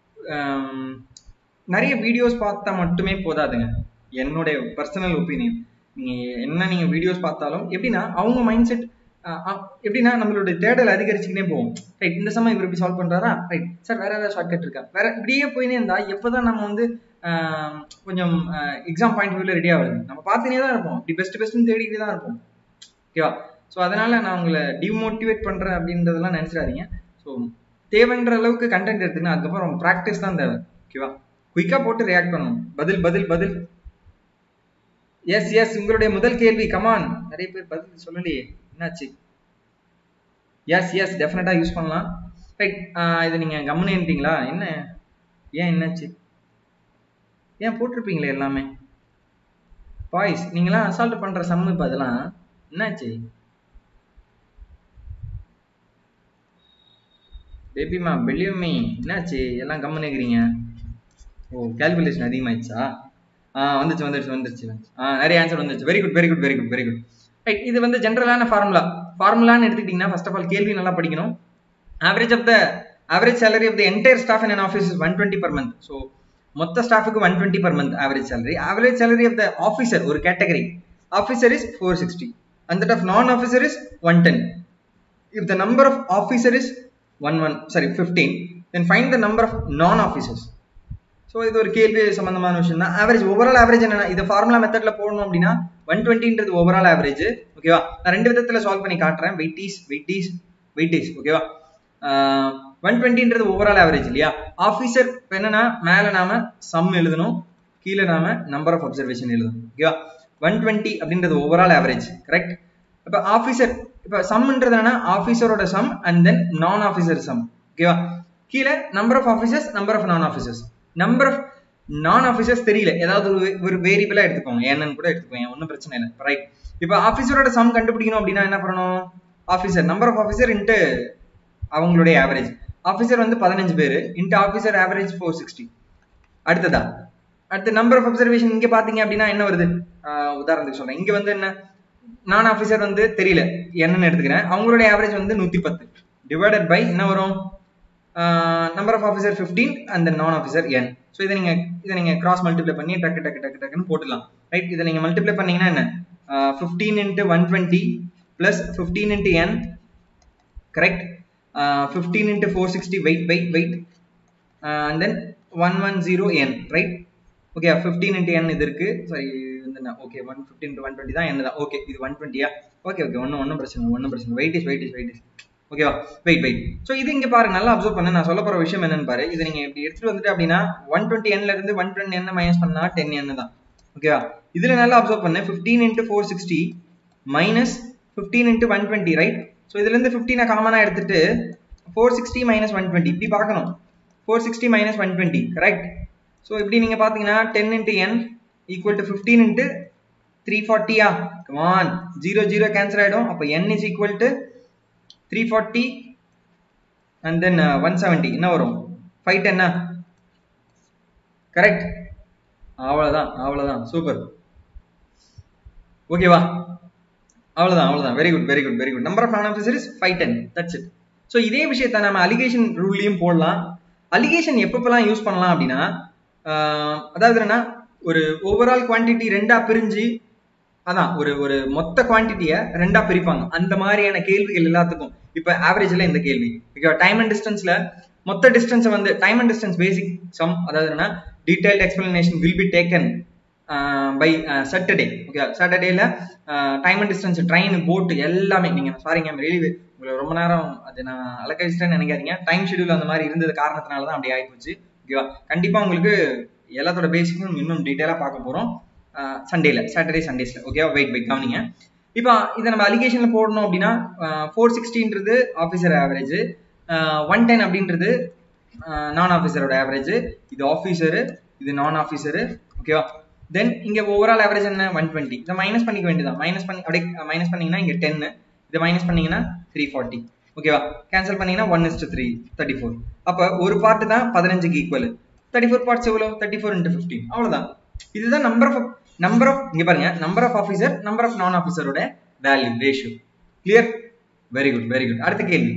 நிறைய வீடியோஸ் பார்த்தா மட்டுமே போதாதுங்க என்னுடைய பர்சனல் ஒப்பீனியன் நீங்கள் என்ன நீங்கள் வீடியோஸ் பார்த்தாலும் எப்படின்னா அவங்க மைண்ட் செட் எப்படின்னா நம்மளுடைய தேடல் அதிகரிச்சுக்கிட்டே போகும் ரைட் இந்த சமயம் இவர் இப்படி சால்வ் பண்றாரா ரைட் சார் வேற ஏதாவது ஷார்ட்கட் இருக்கா வேற இப்படியே போயினே இருந்தா எப்போதான் நம்ம வந்து கொஞ்சம் எக்ஸாம் பாயிண்ட் வியூல ரெடி ஆகுது நம்ம பார்த்துனே தான் இருப்போம் இப்படி பெஸ்ட் பெஸ்ட்னு தேடிக்கிட்டே தான் இருப்போம் ஓகேவா ஸோ அதனால நான் உங்களை டிமோட்டிவேட் பண்றேன் அப்படின்றதெல்லாம் நினைச்சிடாதீங்க ஸோ தேவைன்ற அளவுக்கு கண்டென்ட் எடுத்துன்னா அதுக்கப்புறம் ப்ராக்டிஸ் தான் தேவை ஓகேவா குயிக்கா போட்டு ரியாக்ட் பண்ணணும் பதில் பதில் பதில் எஸ் எஸ் உங்களுடைய முதல் கேள்வி கமான் நிறைய பேர் பதில் சொல்லலையே என்னாச்சு எஸ் எஸ் டெஃபினட்டா யூஸ் பண்ணலாம் ரைட் இது நீங்க கம்முனிட்டீங்களா என்ன ஏன் என்னாச்சு ஏன் போட்டிருப்பீங்களே எல்லாமே பாய்ஸ் நீங்களாம் அசால்ட் பண்ற சம்மு இப்போ அதெல்லாம் என்னாச்சு பேபிமா பெல்லியுமே என்னாச்சு எல்லாம் கம்முனுக்கிறீங்க ஓ கால்குலேஷன் அதிகமாயிடுச்சா ஆ வந்துச்சு வந்துருச்சு வந்துருச்சு ஆ நிறைய ஆன்சர் வந்துருச்சு very good very good very good very good right இது வந்து ஜென்ரலான ஃபார்முலா ஃபார்முலான்னு எடுத்துக்கிட்டிங்கன்னா ஃபர்ஸ்ட் ஆஃப் ஆல் கேள்வி நல்லா படிக்கணும் average of the average salary of the entire staff in an office one twenty per month so மொத்த ஸ்டாஃபுக்கு one twenty per month average salary average salary of the officer ஒரு category officer is four sixty and that of non-officer is 110. If the number of officer is 1 1 sorry 15, then find the number of non-officers. So இது ஒரு கேள்வி சம்பந்தமான விஷயம் தான் ஆவரேஜ் ஓவரால் ஆவரேஜ் என்னன்னா இது ஃபார்முலா மெத்தட்ல போடணும் அப்படின்னா ஒன் டுவெண்ட்டின்றது ஓவரால் ஆவரேஜ் ஓகேவா நான் ரெண்டு விதத்துல சால்வ் பண்ணி காட்டுறேன் வெயிட்டீஸ் வெயிட்டீஸ் வெயிட்டேஜ் ஓகேவா ஒன் டுவெண்ட்டின்றது ஓவரால் ஆவரேஜ் இல்லையா ஆஃபீஸர் என்னன்னா மேலே நாம சம் எழுதணும் கீழே நாம நம்பர் ஆஃப் அப்சர்வேஷன் எழுதணும் ஓகேவா ஒன் டுவெண்ட்டி அப்படின்றது ஓவரால் ஆவரேஜ் கரெக்ட் இப்போ ஆஃபீஸர் இப்போ சம்ன்றது என்னன்னா ஆஃபீஸரோட சம் அண்ட் தென் நான் ஆஃபீஸர் சம் ஓகேவா கீழே number of officers number of non officers number of non officers தெரியல ஏதாவது ஒரு ஒரு வேரியபிளா எடுத்துக்கோங்க என்னன்னு கூட எடுத்துக்கோங்க ஒன்றும் பிரச்சனை இல்லை ரைட் இப்போ ஆஃபீஸரோட சம் கண்டுபிடிக்கணும் அப்படின்னா என்ன பண்ணணும் officer number of officer into அவங்களுடைய ஆவரேஜ் ஆஃபீஸர் வந்து பதினஞ்சு பேர் into officer average four sixty அடுத்ததா அடுத்து நம்பர் ஆஃப் அப்சர்வேஷன் இங்க பாத்தீங்க அப்படின்னா என்ன வருது உதாரணத்துக்கு சொல்றேன் இங்க வந்து என்ன நான் ஆஃபீஸர் வந்து தெரியல என்னன்னு எடுத்துக்கிறேன் அவங்களுடைய ஆவரேஜ் வந்து நூத்தி பத்து டிவைடட் பை என்ன வரும் number of officer fifteen and non officer N so இதை நீங்க இதை நீங்க கிராஸ் மல்டிப்ளை பண்ணி டக்கு டக்கு டக்கு டக்குன்னு போட்டுலாம் ரைட் இதை நீங்க மல்டிப்ளை பண்ணீங்கன்னா என்ன fifteen into one twenty plus fifteen into N correct fifteen into four sixty wait wait wait and then one one zero N right okay fifteen into N இது இருக்கு சாரி வந்து okay one fifteen one twenty தான் என்ன தான் ஓகே இது ஒன் டுவெண்ட்டியா ஓகே ஓகே ஒன்றும் ஒன்றும் பிரச்சனை ஒன்றும் பிரச்சனை wait is wait is wait is ஓகேவா வெயிட் வெயிட் ஸோ இது இங்க பாருங்க நல்லா அப்சர்வ் பண்ண நான் சொல்ல போற விஷயம் என்னன்னு பாரு இது நீங்க இப்படி எடுத்துட்டு வந்துட்டு அப்படின்னா ஒன் டுவெண்ட்டி என்ல இருந்து ஒன் டுவெண்ட்டி என்ன மைனஸ் பண்ணா டென் என்ன தான் ஓகேவா இதுல நல்லா அப்சர்வ் பண்ணு fifteen into four sixty minus fifteen into one twenty right so இதுல இருந்து ஃபிஃப்டீனை காமனா எடுத்துட்டு four sixty minus one twenty இப்படி பார்க்கணும் four sixty minus one twenty correct so இப்படி நீங்க பாத்தீங்கன்னா ten into N equal to fifteen into three ஃபார்ட்டியா கமான் ஜீரோ ஜீரோ கேன்சல் ஆயிடும் அப்போ N is equal to three forty and then one seventy என்ன வரும் ஃபைவ் டென்னா கரெக்ட் அவ்வளோதான் அவ்வளோதான் சூப்பர் ஓகேவா அவ்வளோதான் அவ்வளோதான் very good very good very good number of non officer is five ten that's it so இதே விஷயத்த நம்ம அலிகேஷன் ரூல்லையும் போடலாம் அலிகேஷன் எப்பப்பெல்லாம் யூஸ் பண்ணலாம் அப்படின்னா அதாவது என்னன்னா ஒரு ஓவரால் குவான்டிட்டி ரெண்டா பிரிஞ்சு அதான் ஒரு ஒரு மொத்த குவான்டிட்டியை ரெண்டா பிரிப்பாங்க அந்த மாதிரியான கேள்விகள் எல்லாத்துக்கும் இப்ப ஆவரேஜ்ல இந்த கேள்வி ஓகே டைம் அண்ட் டிஸ்டன்ஸ்ல மொத்த டிஸ்டன்ஸை வந்து time and distance basic sum அதாவது என்ன detailed explanation will be taken by Saturday okay சாட்டர்டேல time and distance train boat எல்லாமே நீங்க சாரிங்க ரியலி உங்களை ரொம்ப நேரம் அது நான் அலக்கழிச்சிட்டேன்னு நினைக்காதீங்க டைம் ஷெடியூல் அந்த மாதிரி இருந்தது காரணத்தினால தான் அப்படி ஆயிப்போச்சு ஓகேவா கண்டிப்பா உங்களுக்கு எல்லாத்தோட பேசிக்கும் இன்னும் டீட்டெயிலா பார்க்க போறோம் சண்டேல சாட்டர்டே சண்டேஸ்ல ஓகேவா வெயிட் வெயிட் கவனிங்க இப்போ இதை நம்ம அலிகேஷன்ல போடணும் அப்படின்னா ஃபோர் சிக்ஸ்டின்றது ஆஃபீஸர் ஆவரேஜ் ஒன் டென் அப்படின்றது நான் ஆஃபீஸரோட ஆவரேஜ் இது ஆஃபீஸரு இது நான் ஆஃபீஸரு ஓகேவா தென் இங்க ஓவரால் ஆவரேஜ் என்ன ஒன் டுவெண்ட்டி இதை மைனஸ் பண்ணிக்க வேண்டியதான் மைனஸ் பண்ணி அப்படியே மைனஸ் பண்ணீங்கன்னா இங்க டென்னு இதை மைனஸ் பண்ணீங்கன்னா த்ரீ ஃபார்ட்டி ஓகேவா கேன்சல் பண்ணீங்கன்னா one is to three thirty four அப்போ ஒரு பார்ட்டு தான் பதினஞ்சுக்கு ஈக்குவல் தேர்ட்டி ஃபோர் பார்ட்ஸ் எவ்வளோ தேர்ட்டி ஃபோர் இன்ட்டு ஃபிஃப்டின் அவ்வளோதான் இதுதான் நம்பர் ஆஃப் நம்பர் ஆஃப் இங்க பாருங்க number of officer number of non ஆஃபீஸரோட value ratio clear very good very good அடுத்த கேள்வி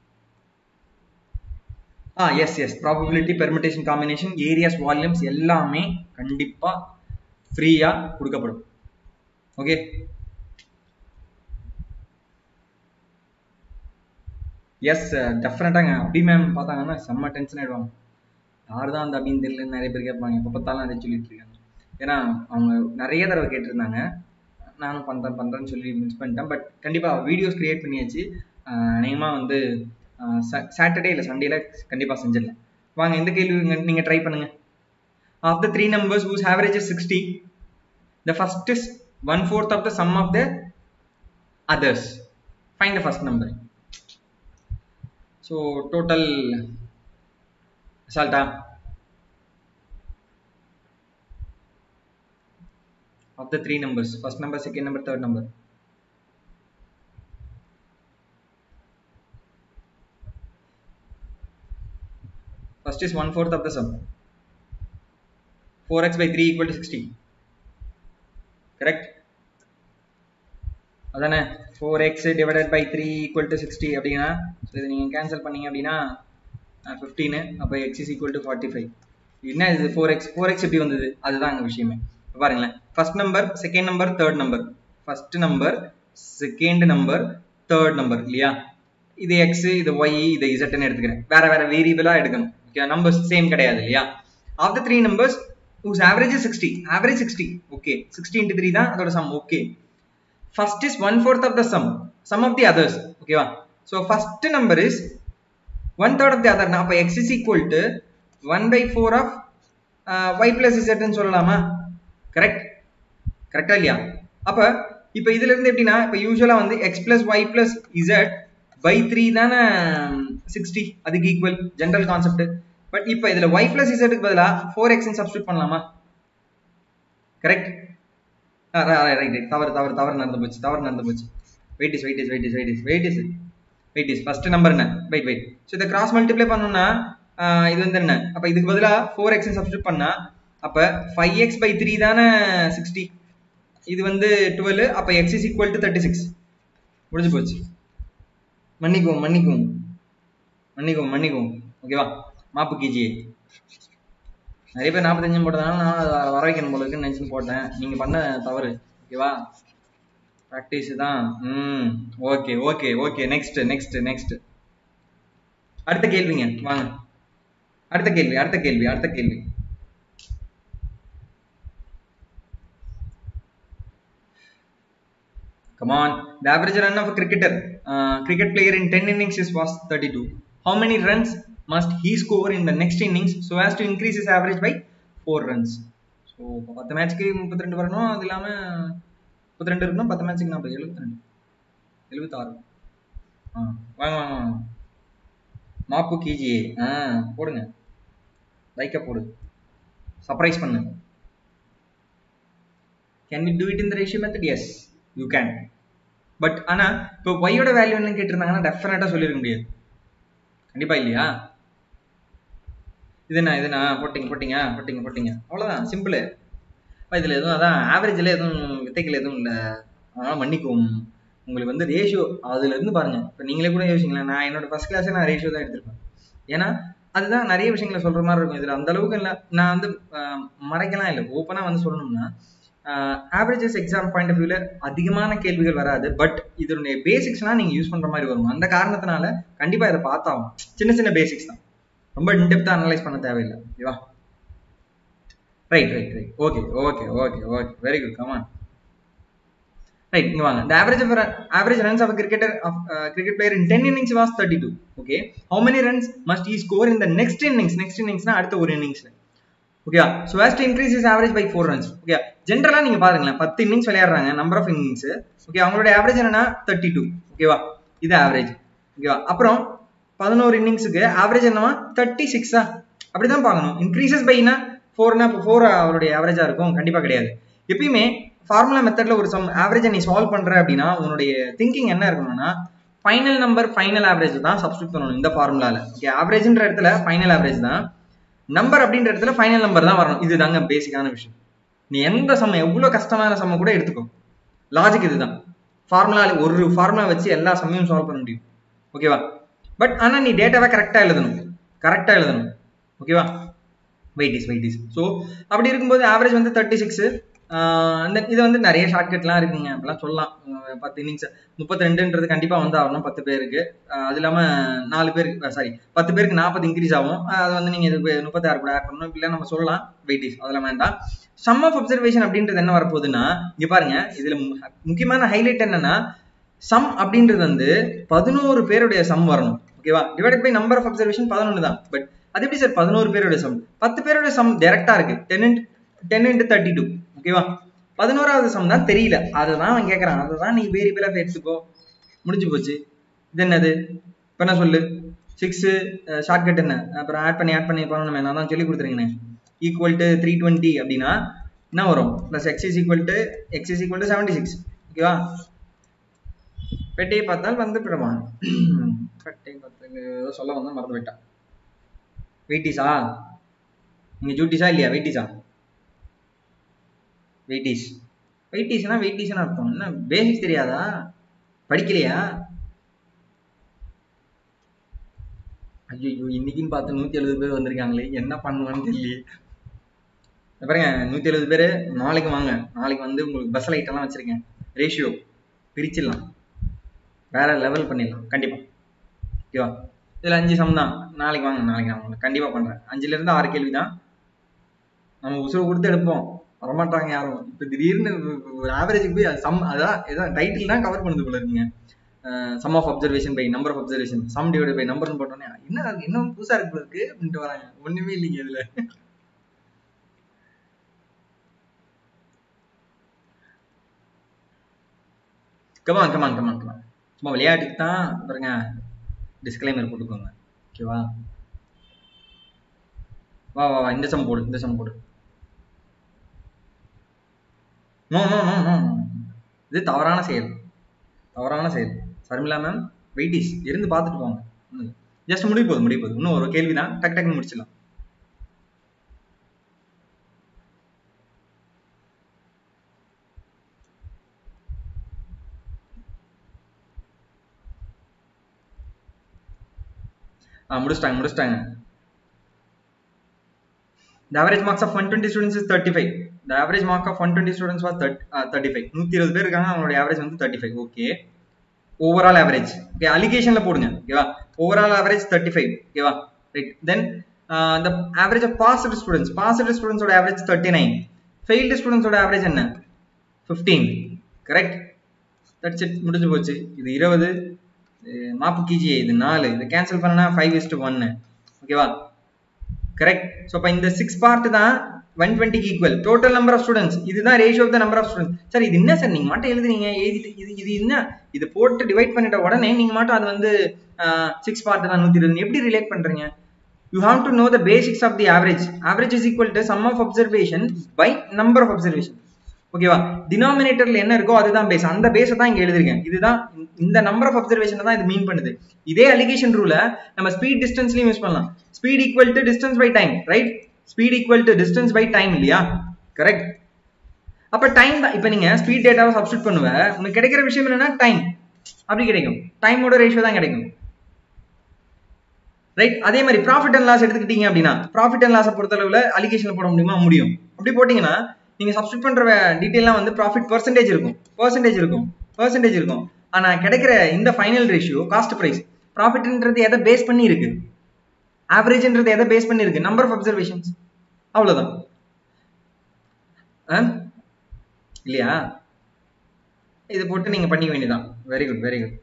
ஆ yes yes probability permutation combination areas volumes எல்லாமே கண்டிப்பா ஃப்ரீயா கொடுக்கப்படும் ஓகே எஸ் டெஃபினட்டாங்க அபி மேம் பார்த்தாங்கன்னா செம்ம டென்ஷன் ஆயிடுவாங்க யார் தான் அந்த அபின்னு தெரியல நிறைய பேர் கேட்பாங்க எப்போ பார்த்தாலும் அதை சொல்லிட்டு இருக்காங்க ஏன்னா அவங்க நிறைய தடவை கேட்டிருந்தாங்க நானும் பண்ணுறேன் பண்ணுறேன்னு சொல்லி மிஸ் பண்ணிட்டேன் பட் கண்டிப்பாக வீடியோஸ் க்ரியேட் பண்ணியாச்சு அநேகமாக வந்து சாட்டர்டே இல்லை சண்டேல கண்டிப்பாக செஞ்சிடலாம் வாங்க எந்த கேள்வி நீங்கள் ட்ரை பண்ணுங்க of the three numbers whose average is sixty the first is one fourth of the sum of the others find the first number so total அசால்ட்டா of the three numbers first number second number third number first is one fourth of the sum 4x by 3 equal to 60 correct அதானே four X divided by three equal to sixty அப்படின்னா ஸோ இதை நீங்கள் கேன்சல் பண்ணீங்க அப்படின்னா ஃபிஃப்டீனு அப்போ X is equal to forty five என்ன இது ஃபோர் எக்ஸ் ஃபோர் எக்ஸ் எப்படி வந்தது அதுதான் அங்கே விஷயமே பாருங்களேன் first number second number third number first number second number third number இல்லையா இது எக்ஸ் இது ஒய் இது இசட்னு எடுத்துக்கிறேன் வேற வேற வேரியபிளா எடுக்கணும் ஓகே நம்பர்ஸ் சேம் கிடையாது இல்லையா of the three numbers whose average is 60 average 60 okay 60 into 3 தான் அதோட sum okay first is one fourth of the sum sum of the others ஓகேவா so first number is one third of the other அப்போ X is equal to one by four of Y plus இசட்னு சொல்லலாமா கரெக்ட் கரெக்டா இல்லையா அப்ப இப்ப இதுல இருந்து எப்படின்னா இப்ப யூஸ்வலா வந்து X plus Y plus Z by three தானே சிக்ஸ்டி அதுக்கு ஈக்குவல் ஜென்ரல் கான்செப்ட் பட் இப்ப இதுல ஒய் பிளஸ் இசட்டுக்கு பதிலா ஃபோர் எக்ஸ் சப்ஸ்டியூட் பண்ணலாமா கரெக்ட் ரைட் ரைட் தவறு தவறு தவறு நடந்து போச்சு தவறு நடந்து போச்சு wait is wait is wait is wait is wait is wait is first number என்ன வெயிட் வெயிட் ஸோ இதை கிராஸ் மல்டிப்ளை பண்ணோம்னா இது வந்து என்ன அப்ப இதுக்கு பதிலா ஃபோர் எக்ஸ் சப்ஸ்டியூட் பண்ணா அப்ப ஃபைவ் எக்ஸ் பை த்ரீ தானே சிக்ஸ்டி இது வந்து டுவெல் அப்ப X is equal to thirty six முடிஞ்சு போச்சு மன்னிக்கும் மன்னிக்கும் மன்னிக்கும் மன்னிக்கும் ஓகேவா மாப்பு கிஜி நிறைய பேர் நாற்பத்தஞ்சு போட்டதுனால நான் அதை வர வைக்கணும் போல இருக்குன்னு நினச்சி போட்டேன் நீங்க பண்ண தவறு ஓகேவா ப்ராக்டிஸ் தான் ம் okay okay okay next next next அடுத்த கேள்விங்க வாங்க அடுத்த கேள்வி அடுத்த கேள்வி அடுத்த கேள்வி Come on. The average run of a cricketer, uh, cricket player in 10 innings is was 32. How many runs must he score in the next innings so as to increase his average by 4 runs? So பத்து மேட்ச்க்கு முப்பத்தி ரெண்டு வரணும் அது இல்லாமல் முப்பத்தி ரெண்டு இருக்கணும் பத்து மேட்ச்சுக்கு நாற்பது எழுபத்தி ரெண்டு எழுபத்தாறு ஆ வாங்க வாங்க வாங்க மாப்பு கேஜி ஆ போடுங்க லைக்கை போடு சர்ப்ரைஸ் பண்ணு can you do it in the ratio method yes you can but ஆனால் இப்போ ஒய்யோட வேல்யூ என்ன கேட்டிருந்தாங்கன்னா டெஃபினட்டாக சொல்லிருக்க முடியாது கண்டிப்பா இல்லையா இது என்ன இது என்ன போட்டிங்க போட்டிங்க போட்டிங்க போட்டிங்க அவ்வளோதான் சிம்பிள் இதில் எதுவும் அதான் ஆவரேஜில் எதுவும் வித்தைகள் எதுவும் இல்லை அதனால் மன்னிக்கும் உங்களுக்கு வந்து ரேஷியோ அதுல இருந்து பாருங்க இப்போ நீங்களே கூட யோசிங்களேன் நான் என்னோட ஃபர்ஸ்ட் கிளாஸே நான் ரேஷியோ தான் எடுத்திருப்பேன் ஏன்னா அதுதான் நிறைய விஷயங்களை சொல்ற மாதிரி இருக்கும் இதுல அந்த அளவுக்கு இல்லை நான் வந்து மறைக்கலாம் இல்லை ஓப்பனா வந்து சொல்லணும்னா ஆவரேஜஸ் எக்ஸாம் பாயிண்ட் ஆஃப் வியூல அதிகமான கேள்விகள் வராது பட் இதனுடைய பேசிக்ஸ்லாம் நீங்க யூஸ் பண்ற மாதிரி வரும் அந்த காரணத்தினால கண்டிப்பா இதை பார்த்தாகும் சின்ன சின்ன பேசிக்ஸ் தான் ரொம்ப இன்டெப்தா அனலைஸ் பண்ண தேவையில்லை ஓகேவா right right right okay okay okay okay very good come on right இங்க வாங்க the average of average runs of a cricketer of uh, cricket player in 10 innings was 32 okay how many runs must he score in the next innings next innings னா அடுத்த ஒரு இன்னிங்ஸ்ல ஓகேவா so has to increase is average by four runs okay ஜென்ரலாக நீங்கள் பாருங்களேன் பத்து இன்னிங்ஸ் விளையாடுறாங்க நம்பர் ஆஃப் இன்னிங்ஸ் ஓகே அவங்களோட ஆவரேஜ் என்னன்னா தேர்ட்டி டூ ஓகேவா இது ஆவரேஜ் ஓகேவா அப்புறம் பதினோரு இன்னிங்ஸுக்கு ஆவரேஜ் என்னவா தேர்ட்டி சிக்ஸா அப்படிதான் பார்க்கணும் இன்க்ரீசஸ் பைனா ஃபோர்னா இப்போ ஃபோர் அவருடைய ஆவரேஜாக இருக்கும் கண்டிப்பாக கிடையாது எப்பயுமே ஃபார்முலா மெத்தட்ல ஒரு சம் ஆவரேஜை நீ சால்வ் பண்ற அப்படின்னா உன்னுடைய திங்கிங் என்ன இருக்கணும்னா ஃபைனல் நம்பர் ஃபைனல் ஆவரேஜ் தான் சப்ஸ்டியூட் பண்ணணும் இந்த ஃபார்முலால ஓகே ஆவரேஜ்ன்ற இடத்துல ஃபைனல் ஆவரேஜ் தான் நம்பர் அப்படின்ற இடத்துல ஃபைனல் நம்பர் தான் வரணும் இது தாங்க பேசிக்கான விஷயம் நீ எந்த சம்ம எவ்வளோ கஷ்டமான சம்ம கூட எடுத்துக்கோ லாஜிக் இதுதான் ஃபார்முலா ஒரு ஃபார்முலா வச்சு எல்லா சம்மையும் சால்வ் பண்ண முடியும் ஓகேவா பட் ஆனால் நீ டேட்டாவை கரெக்டாக எழுதணும் கரெக்டாக எழுதணும் ஓகேவா வெயிட்டிஸ் வெயிட்டிஸ் ஸோ அப்படி இருக்கும்போது ஆவரேஜ் வந்து தேர்ட்டி சிக்ஸ் அந்த இது வந்து நிறைய ஷார்ட்கட்லாம் இருக்குங்க அப்படிலாம் சொல்லலாம் பத்து இன்னிங்ஸ் முப்பத்தி ரெண்டுன்றது கண்டிப்பாக வந்து ஆகணும் பத்து பேருக்கு அது இல்லாமல் நாலு பேருக்கு சாரி பத்து பேருக்கு நாற்பது இன்க்ரீஸ் ஆகும் அது வந்து நீங்கள் இது முப்பத்தாறு கூட ஆட் பண்ணணும் இல்லை நம்ம சொல்லலாம் வெயிட்டிஸ் அதெல்லாம் வேண்டாம் சம் ஆஃப் அப்சர்வேஷன் அப்படின்றது என்ன வரப்போகுதுன்னா இங்கே பாருங்க இதில் முக்கியமான ஹைலைட் என்னன்னா சம் அப்படின்றது வந்து பதினோரு பேருடைய சம் வரணும் ஓகேவா divide by number of observation பதினொன்று தான் பட் அது எப்படி சார் பதினோரு பேருடைய சம் பத்து பேருடைய சம் டேரக்டா இருக்கு ten into ten into thirty two ஓகேவா பதினோராவது சம் தான் தெரியல அதுதான் அவன் கேட்கறான் அதை தான் நீ வேரியபிளா எடுத்துக்கோ முடிஞ்சு போச்சு இது என்னது இப்போ என்ன சொல்லு சிக்ஸ் ஷார்ட்கட் என்ன அப்புறம் ஆட் பண்ணி ஆட் பண்ணி பண்ணணுமே நான் தான் சொல்லி கொடுத்துருங்கண்ணே ஈக்குவல் டு த்ரீ டுவெண்ட்டி அப்படின்னா என்ன வரும் plus x is equal to x is equal to seventy six ஓகேவா பெட்டையை பார்த்தால் வந்து பிறமா பெட்டை பார்த்து சொல்ல வந்தா மறந்து போயிட்டான் வெயிட்டிஸா நீங்க ஜூட்டிஸா இல்லையா வெயிட்டிஸா வெயிட்டிஸ் வெயிட்டிஸ்னா வெயிட்டிஸ்னு அர்த்தம் என்ன பேசிக்ஸ் தெரியாதா படிக்கலையா ஐயோ இன்னைக்குன்னு பார்த்து நூத்தி எழுபது பேர் வந்திருக்காங்களே என்ன பண்ணுவான்னு தெரியல பாருங்க நூத்தி எழுபது பேர் நாளைக்கு வாங்க நாளைக்கு வந்து உங்களுக்கு பஸ் லைட் எல்லாம் வச்சிருக்கேன் ரேஷியோ பிரிச்சிடலாம் வேற லெவல் பண்ணிடலாம் கண்டிப்பா ஓகேவா இதுல அஞ்சு சம் தான் நாளைக்கு வாங்க நாளைக்கு நான் உங்களுக்கு கண்டிப்பா பண்றேன் அஞ்சுல இருந்து ஆறு கேள்வி தான் நம்ம உசுறு கொடுத்து எடுப்போம் வரமாட்டாங்க யாரும் இப்ப திடீர்னு ஒரு ஆவரேஜுக்கு போய் சம் அதான் இதான் டைட்டில் தான் கவர் பண்ணுது போல இருக்குங்க sum of observation by number of observation sum divide by நம்பர்னு போட்டோன்னே என்ன என்ன புதுசா இருக்கு போல இருக்கு அப்படின்ட்டு வராங்க ஒண்ணுமே இல்லைங்க இதுல கமான் கமான் கமான் கமான் சும்மா விளையாட்டுக்கு தான் பாருங்க டிஸ்க்ளைமர் போட்டுக்கோங்க ஓகேவா வா வா வா இந்த சம் போடு இந்த சம் போடு நோ நோ நோ நோ இது தவறான செயல் தவறான செயல் சர்மிளா மேம் வெயிட்டிஸ் இருந்து பார்த்துட்டு போங்க ஜஸ்ட் முடிய போகுது முடிய போகுது இன்னும் ஒரு கேள்வி தான் டக் டக்குன்னு முடிச்சிடலாம் ஆ முடிச்சிட்டாங்க முடிச்சிட்டாங்க The average marks of 120 students is 35. The average mark of 120 students was 30, uh, 35. நூத்தி இருபது பேர் இருக்காங்க அவங்களோட ஆவரேஜ் வந்து 35 ஓகே ஓவரால் ஆவரேஜ் ஓகே அலிகேஷன்ல போடுங்க ஓகேவா ஓவரால் ஆவரேஜ் 35 ஓகேவா right then the average of passed students passed students ஓட ஆவரேஜ் 39 failed students ஓட ஆவரேஜ் என்ன 15 கரெக்ட் தட்ஸ் இட் முடிஞ்சு போச்சு இது இருபது மாப்பு கிஜிஏ இது நாலு இதை கேன்சல் பண்ணா ஃபைவ் இஸ்டு ஒன்னு ஓகேவா கரெக்ட் ஸோ அப்போ இந்த சிக்ஸ் பார்ட் தான் ஒன் டுவெண்ட்டிக்கு equal total number of students இதுதான் ratio of the number of students sir இது என்ன சார் நீங்க மட்டும் எழுதுறீங்க எழுதிட்டு இது இது என்ன இது போட்டு டிவைட் பண்ணிட்ட உடனே நீங்க மட்டும் அது வந்து சிக்ஸ் பார்ட் தான் நூத்தி இருபது எப்படி ரிலேட் பண்றீங்க you have to know the basics of the average average is equal to sum of observation by number of observation ஓகேவா டினாமினேட்டர்ல என்ன இருக்கோ அதுதான் பேஸ் அந்த பேஸை தான் இங்க எழுதிருக்கேன் இதுதான் இந்த நம்பர் ஆஃப் அப்சர்வேஷன் தான் இது மீன் பண்ணுது இதே அலிகேஷன் ரூல நம்ம ஸ்பீட் டிஸ்டன்ஸ்லயும் யூஸ் பண்ணலாம் speed equal to distance by time right speed equal to distance by time இல்லையா கரெக்ட் அப்ப டைம் தான் இப்ப நீங்க ஸ்பீட் டேட்டாவை சப்ஸ்டிட் பண்ணுவ உங்களுக்கு கிடைக்கிற விஷயம் என்னன்னா டைம் அப்படி கிடைக்கும் டைமோட ரேஷியோ தான் கிடைக்கும் ரைட் அதே மாதிரி ப்ராஃபிட் அண்ட் லாஸ் எடுத்துக்கிட்டீங்க அப்படின்னா ப்ராஃபிட் அண்ட் லாஸை பொறுத்தளவுல அலிகேஷன் போட முடியுமா முடியும் அப்படி போட்டீங்கன்னா நீங்க சப்ஸ்டிட் பண்ற டீட்டெயிலாம் வந்து ப்ராஃபிட் பர்சன்டேஜ் இருக்கும் பர்சன்டேஜ் இருக்கும் பர்சன்டேஜ் இருக்கும் ஆனா கிடைக்கிற இந்த ஃபைனல் ரேஷியோ காஸ்ட் பிரைஸ் ப்ராஃபிட்ன்றது எதை பேஸ் பண்ணி இருக்கு ஆவரேஜ்ன்றது எதை பேஸ் பண்ணி இருக்கு நம்பர் ஆஃப் அப்சர்வேஷன்ஸ் அவ்வளவுதான் இல்லையா இது போட்டு நீங்க பண்ணிக்க வேண்டியதான் வெரி குட் வெரி குட்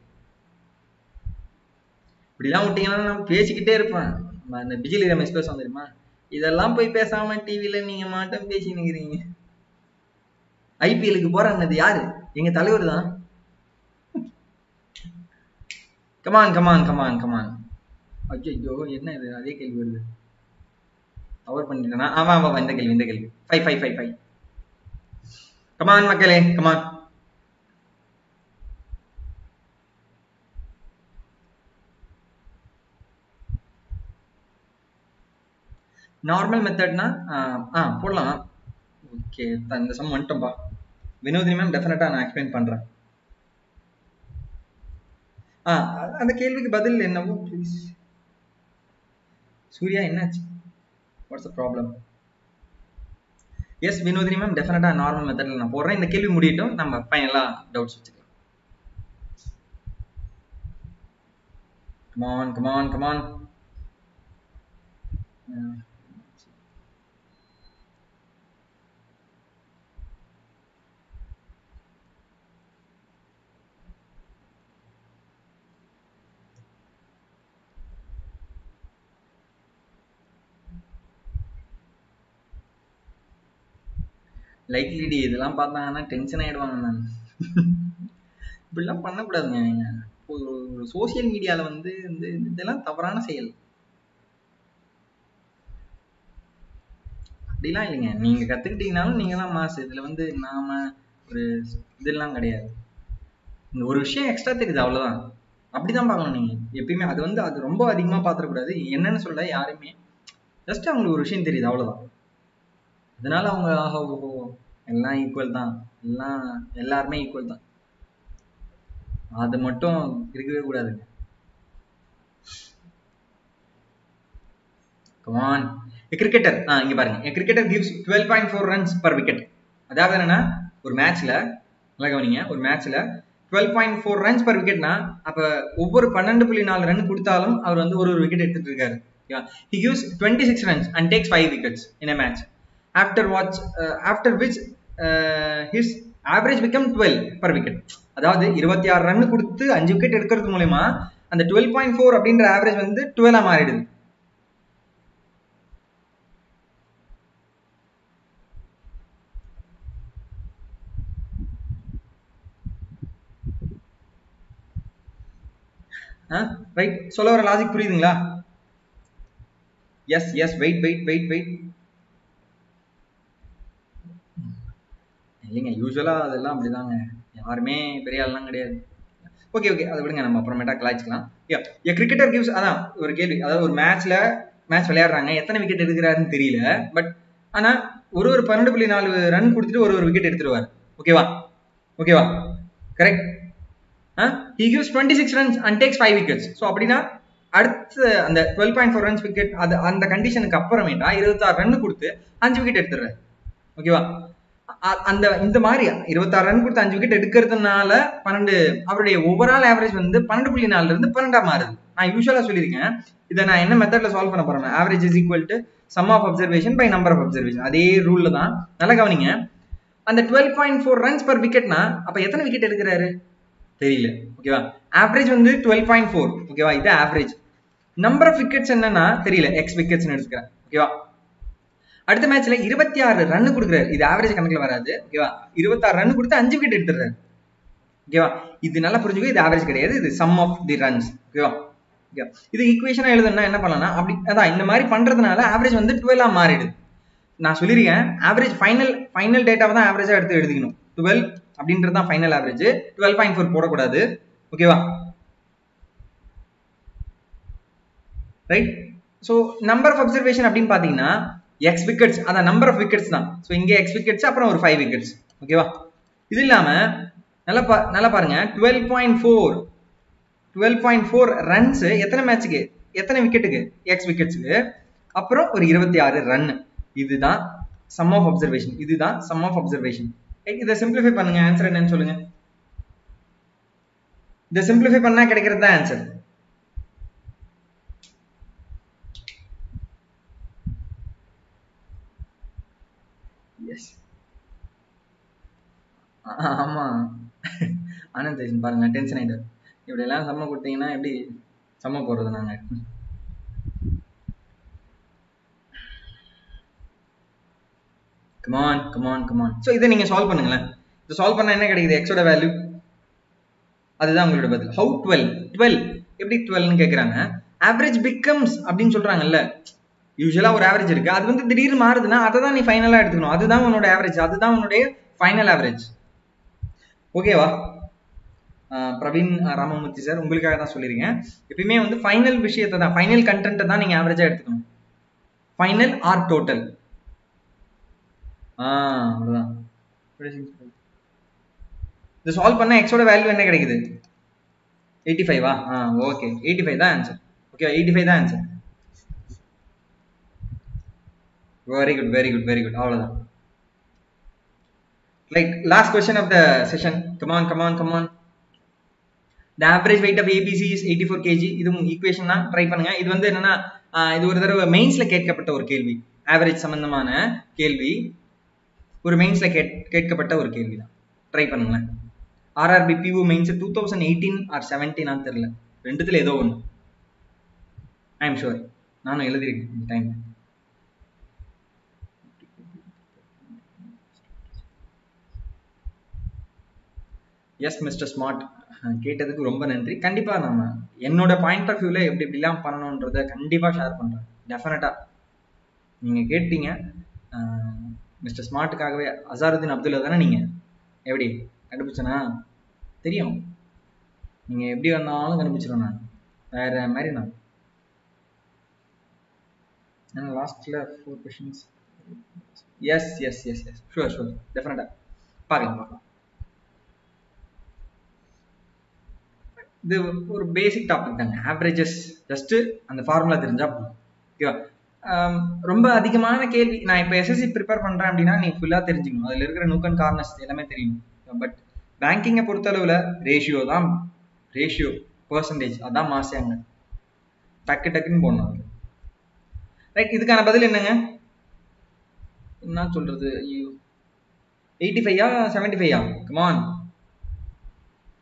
இப்படிலாம் விட்டீங்கன்னா நான் பேசிக்கிட்டே இருப்பேன் அந்த பிஜிலி ரமேஷ் பேசுவோம் தெரியுமா இதெல்லாம் போய் பேசாம டிவில நீங்க மாட்டம் பேசி நிக்கிறீங்க ஐபிஎலுக்கு போறான்னது யாரு எங்க தலைவர் தான் கமான் கமான் கமான் கமான் ஐயோ என்ன இது அதே கேள்வி வருது கவர் பண்ணிட்டேனா ஆமா ஆமா இந்த கேள்வி இந்த கேள்வி five five five five come on மக்களே கமான் நார்மல் மெத்தட்னா ஆ போடலாம் ஓகே இந்த சம் வந்துட்டோம்பா வினோதினி மேம் டெஃபினட்டா நான் எக்ஸ்பிளைன் பண்றேன் ஆ அந்த கேள்விக்கு பதில் என்னவோ ப்ளீஸ் சூர்யா என்னாச்சு what's a problem yes Vinodhini ma'am definitely normal மெத்தட்ல நான் போடுறேன் இந்த கேள்வி முடியட்டும் நம்ம ஃபைனலா டவுட்ஸ் வச்சுக்கலாம் கமான் கமான் கமான் லைக்லிடி இதெல்லாம் பார்த்தாங்கன்னா டென்ஷன் ஆயிடுவாங்க நான் இப்படிலாம் பண்ணக்கூடாதுங்க நீங்க ஒரு சோசியல் மீடியால வந்து இந்த இதெல்லாம் தவறான செயல் அப்படிலாம் இல்லைங்க நீங்க கத்துக்கிட்டீங்கனாலும் நீங்களாம் மாசு இதுல வந்து நாம ஒரு இதெல்லாம் கிடையாது இந்த ஒரு விஷயம் எக்ஸ்ட்ரா தெரியுது அவ்வளவுதான் அப்படிதான் பார்க்கணும் நீங்க எப்பயுமே அது வந்து அது ரொம்ப அதிகமா பாத்திரக்கூடாது என்னன்னு சொல்ல யாருமே ஜஸ்ட் அவங்களுக்கு ஒரு விஷயம் தெரியுது அவ்வளவுதான் அதனால அவங்க ஆஹா ஓஹோ எல்லாம் ஈக்குவல் தான் எல்லாம் எல்லாருமே ஈக்குவல் தான் அது மட்டும் இருக்கவே கூடாதுங்க கமான் கிரிக்கெட்டர் ஆ இங்க பாருங்க cricketer gives twelve point four runs per wicket அதாவது என்னன்னா ஒரு மேட்ச்ல நல்லா கவனிங்க ஒரு மேட்ச்ல twelve point four runs per விக்கெட்னா அப்ப ஒவ்வொரு பன்னெண்டு புள்ளி நாலு ரன் கொடுத்தாலும் அவர் வந்து ஒரு ஒரு விக்கெட் எடுத்துட்டு இருக்காரு he gives twenty six runs and takes five wickets in a match after watch after which his average become twelve per wicket அதாவது இருபத்தி ஆறு ரன் கொடுத்து அஞ்சு விக்கெட் எடுக்கிறது மூலயமா அந்த டுவெல் பாயிண்ட் ஃபோர் அப்படின்ற ஆவரேஜ் வந்து டுவெலா மாறிடுது ரைட் சொல்ல வர லாஜிக் புரியுதுங்களா yes yes wait wait wait wait இல்லைங்க யூஸ்வலா அதெல்லாம் அப்படிதாங்க யாருமே பெரிய ஆள்லாம் கிடையாது ஓகே ஓகே அதை விடுங்க நம்ம அப்புறமேட்டா கலாய்ச்சிக்கலாம் யா ஏ கிரிக்கெட்டர் கிவ்ஸ் அதான் ஒரு கேள்வி அதாவது ஒரு மேட்ச்ல மேட்ச் விளையாடுறாங்க எத்தனை விக்கெட் எடுக்கிறாருன்னு தெரியல பட் ஆனா ஒரு ஒரு பன்னெண்டு புள்ளி நாலு ரன் கொடுத்துட்டு ஒரு ஒரு விக்கெட் எடுத்துருவாரு ஓகேவா ஓகேவா correct he gives twenty six runs and takes five wickets so அப்படின்னா அடுத்த அந்த twelve point four runs wicket அது அந்த கண்டிஷனுக்கு அப்புறமேட்டா இருபத்தாறு ரன் கொடுத்து அஞ்சு விக்கெட் எடுத்துடுறாரு ஓகேவா அந்த இந்த மாதிரி இருபத்தாறு ரன் கொடுத்து அஞ்சு விக்கெட் எடுக்கிறதுனால பன்னெண்டு அவருடைய ஓவரால் ஆவரேஜ் வந்து பன்னெண்டு புள்ளி நாலுல இருந்து பன்னெண்டா மாறுது நான் யூஸ்வலா சொல்லியிருக்கேன் இதை நான் என்ன மெத்தட்ல சால்வ் பண்ண போறேன் average is equal to sum of observation by number of observation அதே ரூல்ல தான் நல்லா கவனிங்க அந்த twelve point four runs per விக்கெட்னா அப்ப எத்தனை விக்கெட் எடுக்கிறாரு தெரியல ஓகேவா ஆவரேஜ் வந்து டுவெல் பாயிண்ட் ஃபோர் ஓகேவா இது ஆவரேஜ் நம்பர் ஆஃப் விக்கெட்ஸ் என்னன்னா தெரியல எக்ஸ் விக்கெட்ஸ் எடுத்துக்கிறேன் ஓகேவா அடுத்த மேட்ச்ல இருபத்தி ஆறு ரன் கொடுக்குறாரு இது ஆவரேஜ் கணக்குல வராது ஓகேவா இருபத்தாறு ரன் கொடுத்து அஞ்சு விக்கெட் எடுத்துறாரு ஓகேவா இது நல்லா புரிஞ்சுக்கோ இது ஆவரேஜ் கிடையாது இது சம் ஆஃப் தி ரன்ஸ் ஓகேவா இது ஈக்குவேஷனா எழுதுனா என்ன பண்ணலாம் அப்படி அதான் இந்த மாதிரி பண்றதுனால ஆவரேஜ் வந்து டுவெல்லா மாறிடுது நான் சொல்லியிருக்கேன் ஆவரேஜ் ஃபைனல் ஃபைனல் டேட்டாவை தான் ஆவரேஜா எடுத்து எழுதிக்கணும் டுவெல் அப்படின்றது தான் final average twelve point four போடக்கூடாது ஓகேவா right so number of observation அப்படின்னு பார்த்தீங்கன்னா எக்ஸ் விக்கெட்ஸ் அதான் நம்பர் ஆஃப் விக்கெட்ஸ் தான் ஸோ இங்கே எக்ஸ் விக்கெட்ஸ் அப்புறம் ஒரு ஃபைவ் விக்கெட்ஸ் ஓகேவா இது இல்லாமல் நல்லா பா நல்லா பாருங்க twelve point four twelve point four runs எத்தனை மேட்ச்சுக்கு எத்தனை விக்கெட்டுக்கு எக்ஸ் விக்கெட்ஸுக்கு அப்புறம் ஒரு இருபத்தி ஆறு ரன் இதுதான் சம் ஆஃப் அப்சர்வேஷன் இதுதான் சம் ஆஃப் அப்சர்வேஷன் இதை சிம்பிளிஃபை பண்ணுங்க ஆன்சர் என்னன்னு சொல்லுங்க இதை சிம்பிளிஃபை பண்ணா கிடைக்கிறது தான் ஆன்சர் எஸ் ஆமா ஆனந்த் பாருங்க டென்ஷன் ஆயிட்டு இப்படி எல்லாம் சம்ம கொடுத்தீங்கன்னா எப்படி சம்ம போடுறது நாங்க கமான் கமான் கமான் ஸோ இதை நீங்க சால்வ் பண்ணுங்களேன் இதை சால்வ் பண்ணா என்ன கிடைக்குது எக்ஸோட வேல்யூ அதுதான் உங்களோட பதில் ஹவு டுவெல் டுவெல் எப்படி டுவெல்னு கேட்குறாங்க ஆவரேஜ் பிகம்ஸ் அப்படின்னு சொல்றாங்கல்ல யூஸ்வலா ஒரு ஆவரேஜ் இருக்கு அது வந்து திடீர்னு மாறுதுன்னா அதை தான் நீ ஃபைனலா எடுத்துக்கணும் அதுதான் உன்னோட ஆவரேஜ் அதுதான் உன்னுடைய ஃபைனல் ஆவரேஜ் ஓகேவா பிரவீன் ராமமூர்த்தி சார் உங்களுக்காக தான் சொல்லிருக்கேன் எப்பயுமே வந்து ஃபைனல் விஷயத்தை தான் ஃபைனல் கண்டென்ட்டை தான் நீங்க ஆவரேஜா எடுத்துக்கணும் ஃபைனல் ஆர் டோட்டல் ஆ அவ்வளோதான் இது சால்வ் பண்ணா எக்ஸோட வேல்யூ என்ன கிடைக்குது எயிட்டி ஃபைவா ஆ ஓகே எயிட்டி ஃபைவ் தான் ஆன்சர் ஓகே எயிட்டி ஃபைவ் தான் answer very good very good very good அவ்வளோதான் like last question of the session come on come on come on the average weight of ABC is eighty four kg இது ஈக்குவேஷன் தான் ட்ரை பண்ணுங்க இது வந்து என்னன்னா இது ஒரு தடவை மெயின்ஸ்ல கேட்கப்பட்ட ஒரு கேள்வி ஆவரேஜ் சம்பந்தமான கேள்வி ஒரு மெயின்ஸ்ல கேட் கேட்கப்பட்ட ஒரு கேள்வி தான் ட்ரை பண்ணுங்களேன் RRB PO mains two thousand eighteen or செவன்டீனான்னு தெரியல ரெண்டுத்துல ஏதோ ஒன்று ஐ எம் ஷுவர் நானும் எழுதியிருக்கேன் இந்த டைம் எஸ் மிஸ்டர் ஸ்மார்ட் கேட்டதுக்கு ரொம்ப நன்றி கண்டிப்பா நம்ம என்னோட பாயிண்ட் ஆஃப் வியூல எப்படி எப்படிலாம் பண்ணணுன்றத கண்டிப்பா ஷேர் பண்றேன் டெஃபினட்டா நீங்க கேட்டீங்க மிஸ்டர் ஸ்மார்ட்டுக்காகவே அசாருதீன் அப்துல்லா தானே நீங்க எப்படி கண்டுபிடிச்சனா தெரியும் நீங்க எப்படி வந்தாலும் கண்டுபிடிச்சிருவேன் நான் வேற மாதிரி நான் ஏன்னா லாஸ்ட்ல four questions yes yes yes yes sure sure definitely பார்க்கலாம் பார்க்கலாம் இது ஒரு பேசிக் டாபிக் தாங்க ஆவரேஜஸ் ஜஸ்ட் அந்த ஃபார்முலா தெரிஞ்சா போதும் ஓகேவா ரொம்ப அதிகமான கேள்வி நான் இப்போ எஸ்எஸ்சி ப்ரிப்பேர் பண்றேன் அப்படின்னா நீ ஃபுல்லா தெரிஞ்சுக்கணும் அதுல இருக்கிற நூக்கன் கார்னர்ஸ் எல்லாமே தெரியும் பட் பேங்கிங்கை பொறுத்தளவுல ரேஷியோ தான் ரேஷியோ பர்சன்டேஜ் அதான் மாசியாங்க டக்கு டக்குன்னு போடணும் ரைட் இதுக்கான பதில் என்னங்க என்ன சொல்றது ஐயோ எயிட்டி ஃபைவா செவன்டி ஃபைவா come on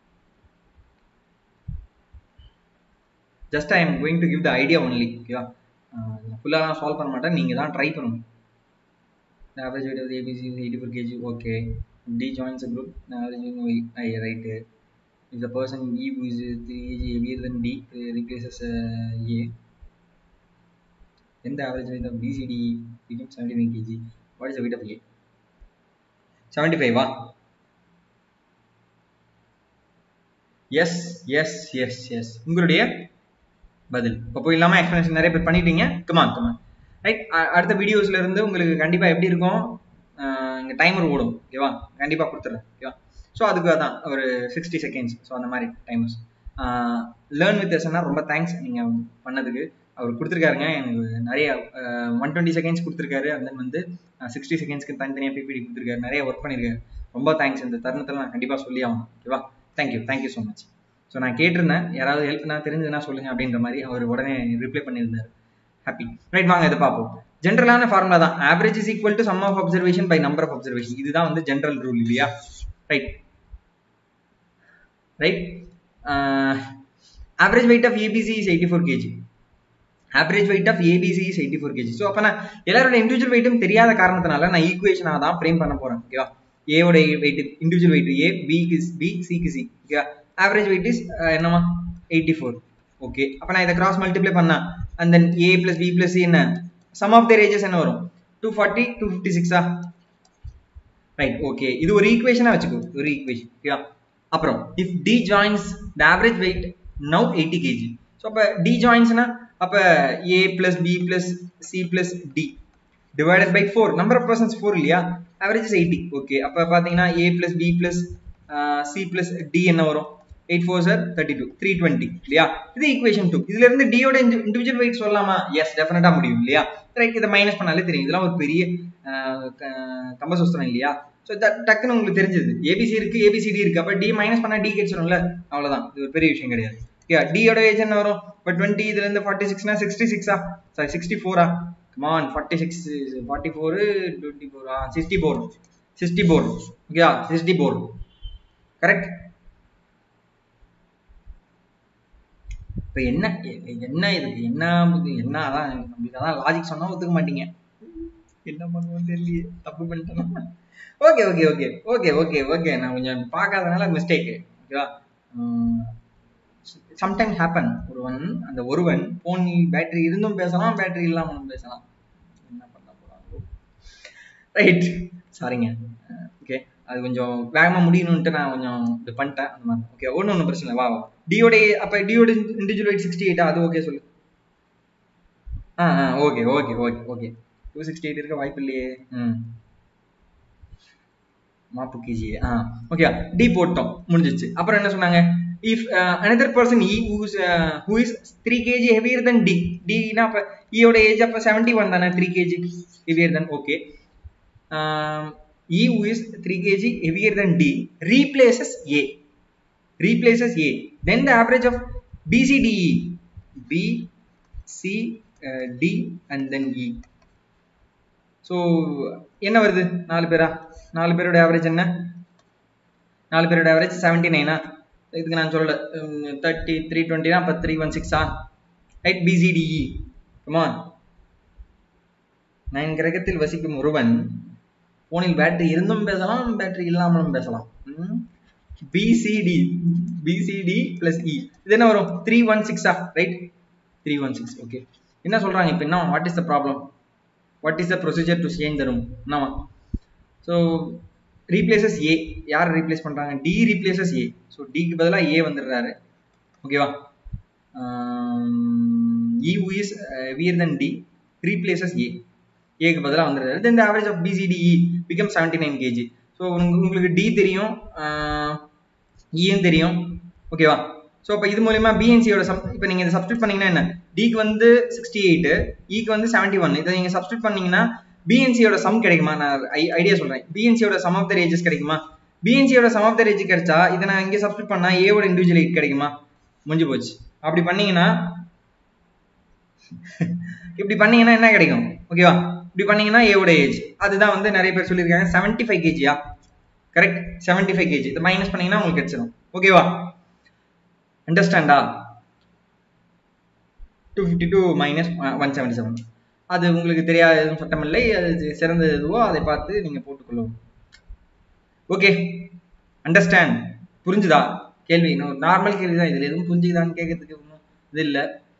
just I am going to give the idea only ஓகேவா ஃபுல்லாக சால்வ் பண்ண மாட்டேன் நீங்கள் தான் ட்ரை பண்ணணும் the average weight of the ABC is 84 kg. Okay. D joins a group. The average weight, I right. If the person E who is 3 kg heavier than D uh, replaces uh, A, then the average weight of BCD becomes 79 kg. What is the weight of A? 75 வா எஸ் எஸ் எஸ் எஸ் உங்களுடைய பதில் இப்போ போயிடலாமா எக்ஸ்பிளனேஷன் நிறைய பேர் பண்ணிட்டீங்க கமான் கமான் ரைட் அடுத்த வீடியோஸ்ல இருந்து உங்களுக்கு கண்டிப்பா எப்படி இருக்கும் இங்க டைமர் ஓடும் ஓகேவா கண்டிப்பா கொடுத்துறேன் ஓகேவா ஸோ அதுக்கு அதான் ஒரு சிக்ஸ்டி செகண்ட்ஸ் ஸோ அந்த மாதிரி டைமர்ஸ் லேர்ன் வித் எஸ்னா ரொம்ப தேங்க்ஸ் நீங்க பண்ணதுக்கு அவர் கொடுத்துருக்காருங்க எனக்கு நிறைய ஒன் டுவெண்ட்டி செகண்ட்ஸ் கொடுத்துருக்காரு அந்த வந்து சிக்ஸ்டி செகண்ட்ஸ்க்கு தனித்தனியாக பிபிடி கொடுத்துருக்காரு நிறைய ஒர்க் பண்ணியிருக்காரு ரொம்ப தேங்க்ஸ் இந்த தருணத்தில் நான் கண்டிப்பாக சொல்லி ஆகணும் ஓகேவா thank you thank you so much so நான் கேட்டிருந்தேன் யாராவது ஹெல்ப்னா தெரிஞ்சதுன்னா சொல்லுங்க அப்படின்ற மாதிரி அவர் உடனே ரிப்ளை பண்ணியிருந்தார் ஹாப்பி ரைட் வாங்க இதை பார்ப்போம் ஜென்ரலான ஃபார்முலா தான் average is equal to sum of observation by number of observation இதுதான் வந்து ஜென்ரல் ரூல் இல்லையா right right average weight of ABC is eighty four kg average weight of ABC is eighty four kg so அப்போ நான் எல்லாரோட இண்டிவிஜுவல் வெயிட்டும் தெரியாத காரணத்தினால நான் ஈக்குவேஷனாக தான் ஃப்ரேம் பண்ண போறேன் ஓகேவா ஏவோட வெயிட் இண்டிவிஜுவல் வெயிட் ஏ பிக்கு பி சிக்கு சி ஓகேவா ஆவரேஜ் வெயிட் இஸ் என்னமா எயிட்டி ஃபோர் ஓகே அப்போ நான் இதை கிராஸ் மல்டிப்ளை பண்ணா and then A plus B plus என்ன சம் ஆஃப் தேர் ஏஜஸ் என்ன வரும் டூ ஃபார்ட்டி டூ ஃபிஃப்டி சிக்ஸா ரைட் ஓகே இது ஒரு ஈக்குவேஷனா வச்சுக்கோ ஒரு ஈக்குவேஷன் ஓகேவா அப்புறம் if D joins the average weight now eighty kg so அப்போ டி ஜாயின்ஸ்னா அப்போ A plus B plus C plus D divided by four number of persons four இல்லையா ஆவரேஜ் இஸ் எயிட்டி ஓகே அப்போ பார்த்தீங்கன்னா A plus B plus C plus D என்ன வரும் eight four sir thirty two three twenty இல்லையா இது ஈக்குவேஷன் டூ இதுல இருந்து டியோட இண்டிவிஜுவல் வெயிட் சொல்லலாமா எஸ் டெஃபினட்டா முடியும் இல்லையா ரைட் இதை மைனஸ் பண்ணாலே தெரியும் இதெல்லாம் ஒரு பெரிய கம்பசூஸ்திரம் இல்லையா ஸோ டக்குன்னு உங்களுக்கு தெரிஞ்சது ஏபிசி இருக்கு ஏபிசிடி இருக்கு அப்போ டி மைனஸ் பண்ணா டி கிடைச்சிடும்ல அவ்வளோதான் இது ஒரு பெரிய விஷயம் கிடையாது ஓகே டியோட ஏஜ் என்ன வரும் இப்போ டுவெண்ட்டி இதுல இருந்து ஃபார்ட்டி சிக்ஸ்னா சிக்ஸ்டி சிக்ஸா சாரி சிக்ஸ்டி ஃபோரா come on forty six forty four twenty four ஆ சிக்ஸ்டி ஃபோர் சிக்ஸ்டி ஃபோர் ஓகேயா சிக்ஸ்டி ஃபோர் கரெக்ட் இப்போ என்ன என்ன இதுக்கு என்ன என்ன அதான் நம்மளுக்கு அதான் லாஜிக் சொன்னா ஒத்துக்க மாட்டீங்க என்ன பண்ணுவோம் தெரியலையே தப்பு பண்ணிட்டேன்னா okay okay okay okay okay okay நான் கொஞ்சம் பார்க்காதனால மிஸ்டேக் ஓகேவா சம்டைம் ஹேப்பன் ஒருவன் அந்த ஒருவன் போன் பேட்டரி இருந்தும் பேசலாம் பேட்டரி இல்லாமலும் பேசலாம் என்ன பண்ண போறாங்க ரைட் சாரிங்க ஓகே அது கொஞ்சம் வேகமா முடியணும்ட்டு நான் கொஞ்சம் இது பண்ணிட்டேன் அந்த மாதிரி ஓகே ஒன்றும் ஒன்றும் பிரச்சனை இல்லை வா வா டியோட அப்போ டியோட இண்டிவிஜுவல் வெயிட் சிக்ஸ்டி எயிட்டா அது ஓகே சொல்லு ஆ ஆ okay okay okay okay two sixty eight இருக்க வாய்ப்பு இல்லையே ம் மாப்பு கேஜி ஆ ஓகே டி போட்டோம் முடிஞ்சிச்சு அப்புறம் என்ன சொன்னாங்க if another person E whose who is three kg heavier then D டினா அப்போ ஈயோட ஏஜ் அப்போ செவன்டி ஒன் தானே three kg heavier then okay E who is 3 kg heavier than D replaces A. Replaces A. Then the average of BCDE. B, C, uh, D and then E. So என்ன வருது நாலு பேரா நாலு பேரோட ஆவரேஜ் என்ன நாலு பேரோட ஆவரேஜ் செவன்டி நைனா இதுக்கு நான் சொல்லல தேர்ட்டி த்ரீ டுவெண்ட்டினா அப்போ த்ரீ ஒன் சிக்ஸா ரைட் பிசிடிஇ கமான் நைன் கிரகத்தில் வசிக்கும் ஒருவன் போனில் பேட்டரி இருந்தும் பேசலாம் பேட்டரி இல்லாமலும் பேசலாம் பிசிடி பிசிடி பிளஸ் இ இது என்ன வரும் த்ரீ ஒன் சிக்ஸா right three one six okay என்ன சொல்றாங்க இப்போ என்ன what is the problem what is the procedure to change the room என்னவா ஸோ ரீப்ளேசஸ் ஏ யார் ரீப்ளேஸ் பண்ணுறாங்க டி ரீப்ளேசஸ் ஏ ஸோ டிக்கு பதிலாக ஏ வந்துடுறாரு ஓகேவா E is heavier then D replaces A ஏக்கு பதிலாக வந்துடுறாரு then the average of BCDE become seventy nine kg so உங்களுக்கு டி தெரியும் இயும் தெரியும் ஓகேவா ஸோ இப்போ இது மூலயமா பிஎன்சியோட சப் இப்போ நீங்கள் இதை சப்ஸ்டியூட் பண்ணீங்கன்னா என்ன டிக்கு வந்து சிக்ஸ்டி எயிட்டு இக்கு வந்து செவன்டி ஒன் இதை நீங்கள் சப்ஸ்டியூட் பண்ணீங்கன்னா பிஎன்சியோட சம் கிடைக்குமா நான் ஐடியா சொல்கிறேன் பிஎன்சியோட சம் ஆஃப் த ஏஜஸ் கிடைக்குமா பிஎன்சியோட சம் ஆஃப் த ஏஜ் கிடைச்சா இதை நான் இங்கே சப்ஸ்டியூட் பண்ணால் ஏவோட இண்டிவிஜுவல் எயிட் கிடைக்குமா முடிஞ்சு போச்சு அப்படி பண்ணீங்கன்னா இப்படி பண்ணீங்கன்னா என்ன கிடைக்கும் ஓகேவா இப்படி பண்ணீங்கன்னா ஏவோட ஏஜ் அதுதான் வந்து நிறைய பேர் சொல்லியிருக்காங்க செவன்டி ஃபைவ் கேஜியா கரெக்ட் செவன்டி ஃபைவ் கேஜி இதை மைனஸ் பண்ணீங்கன்னா உங்களுக்கு கிடைச்சிடும் ஓகேவா அண்டர்ஸ்டாண்டா two fifty two minus one seventy seven அது உங்களுக்கு தெரியாத எதுவும் சட்டமில்லை அது சிறந்தது எதுவோ அதை பார்த்து நீங்கள் போட்டுக்கொள்ளவும் ஓகே அண்டர்ஸ்டாண்ட் புரிஞ்சுதா கேள்வி நார்மல் கேள்வி தான் இதில் எதுவும் புரிஞ்சுதான்னு கேட்கறதுக்கு ஒன்றும் இது இல்லை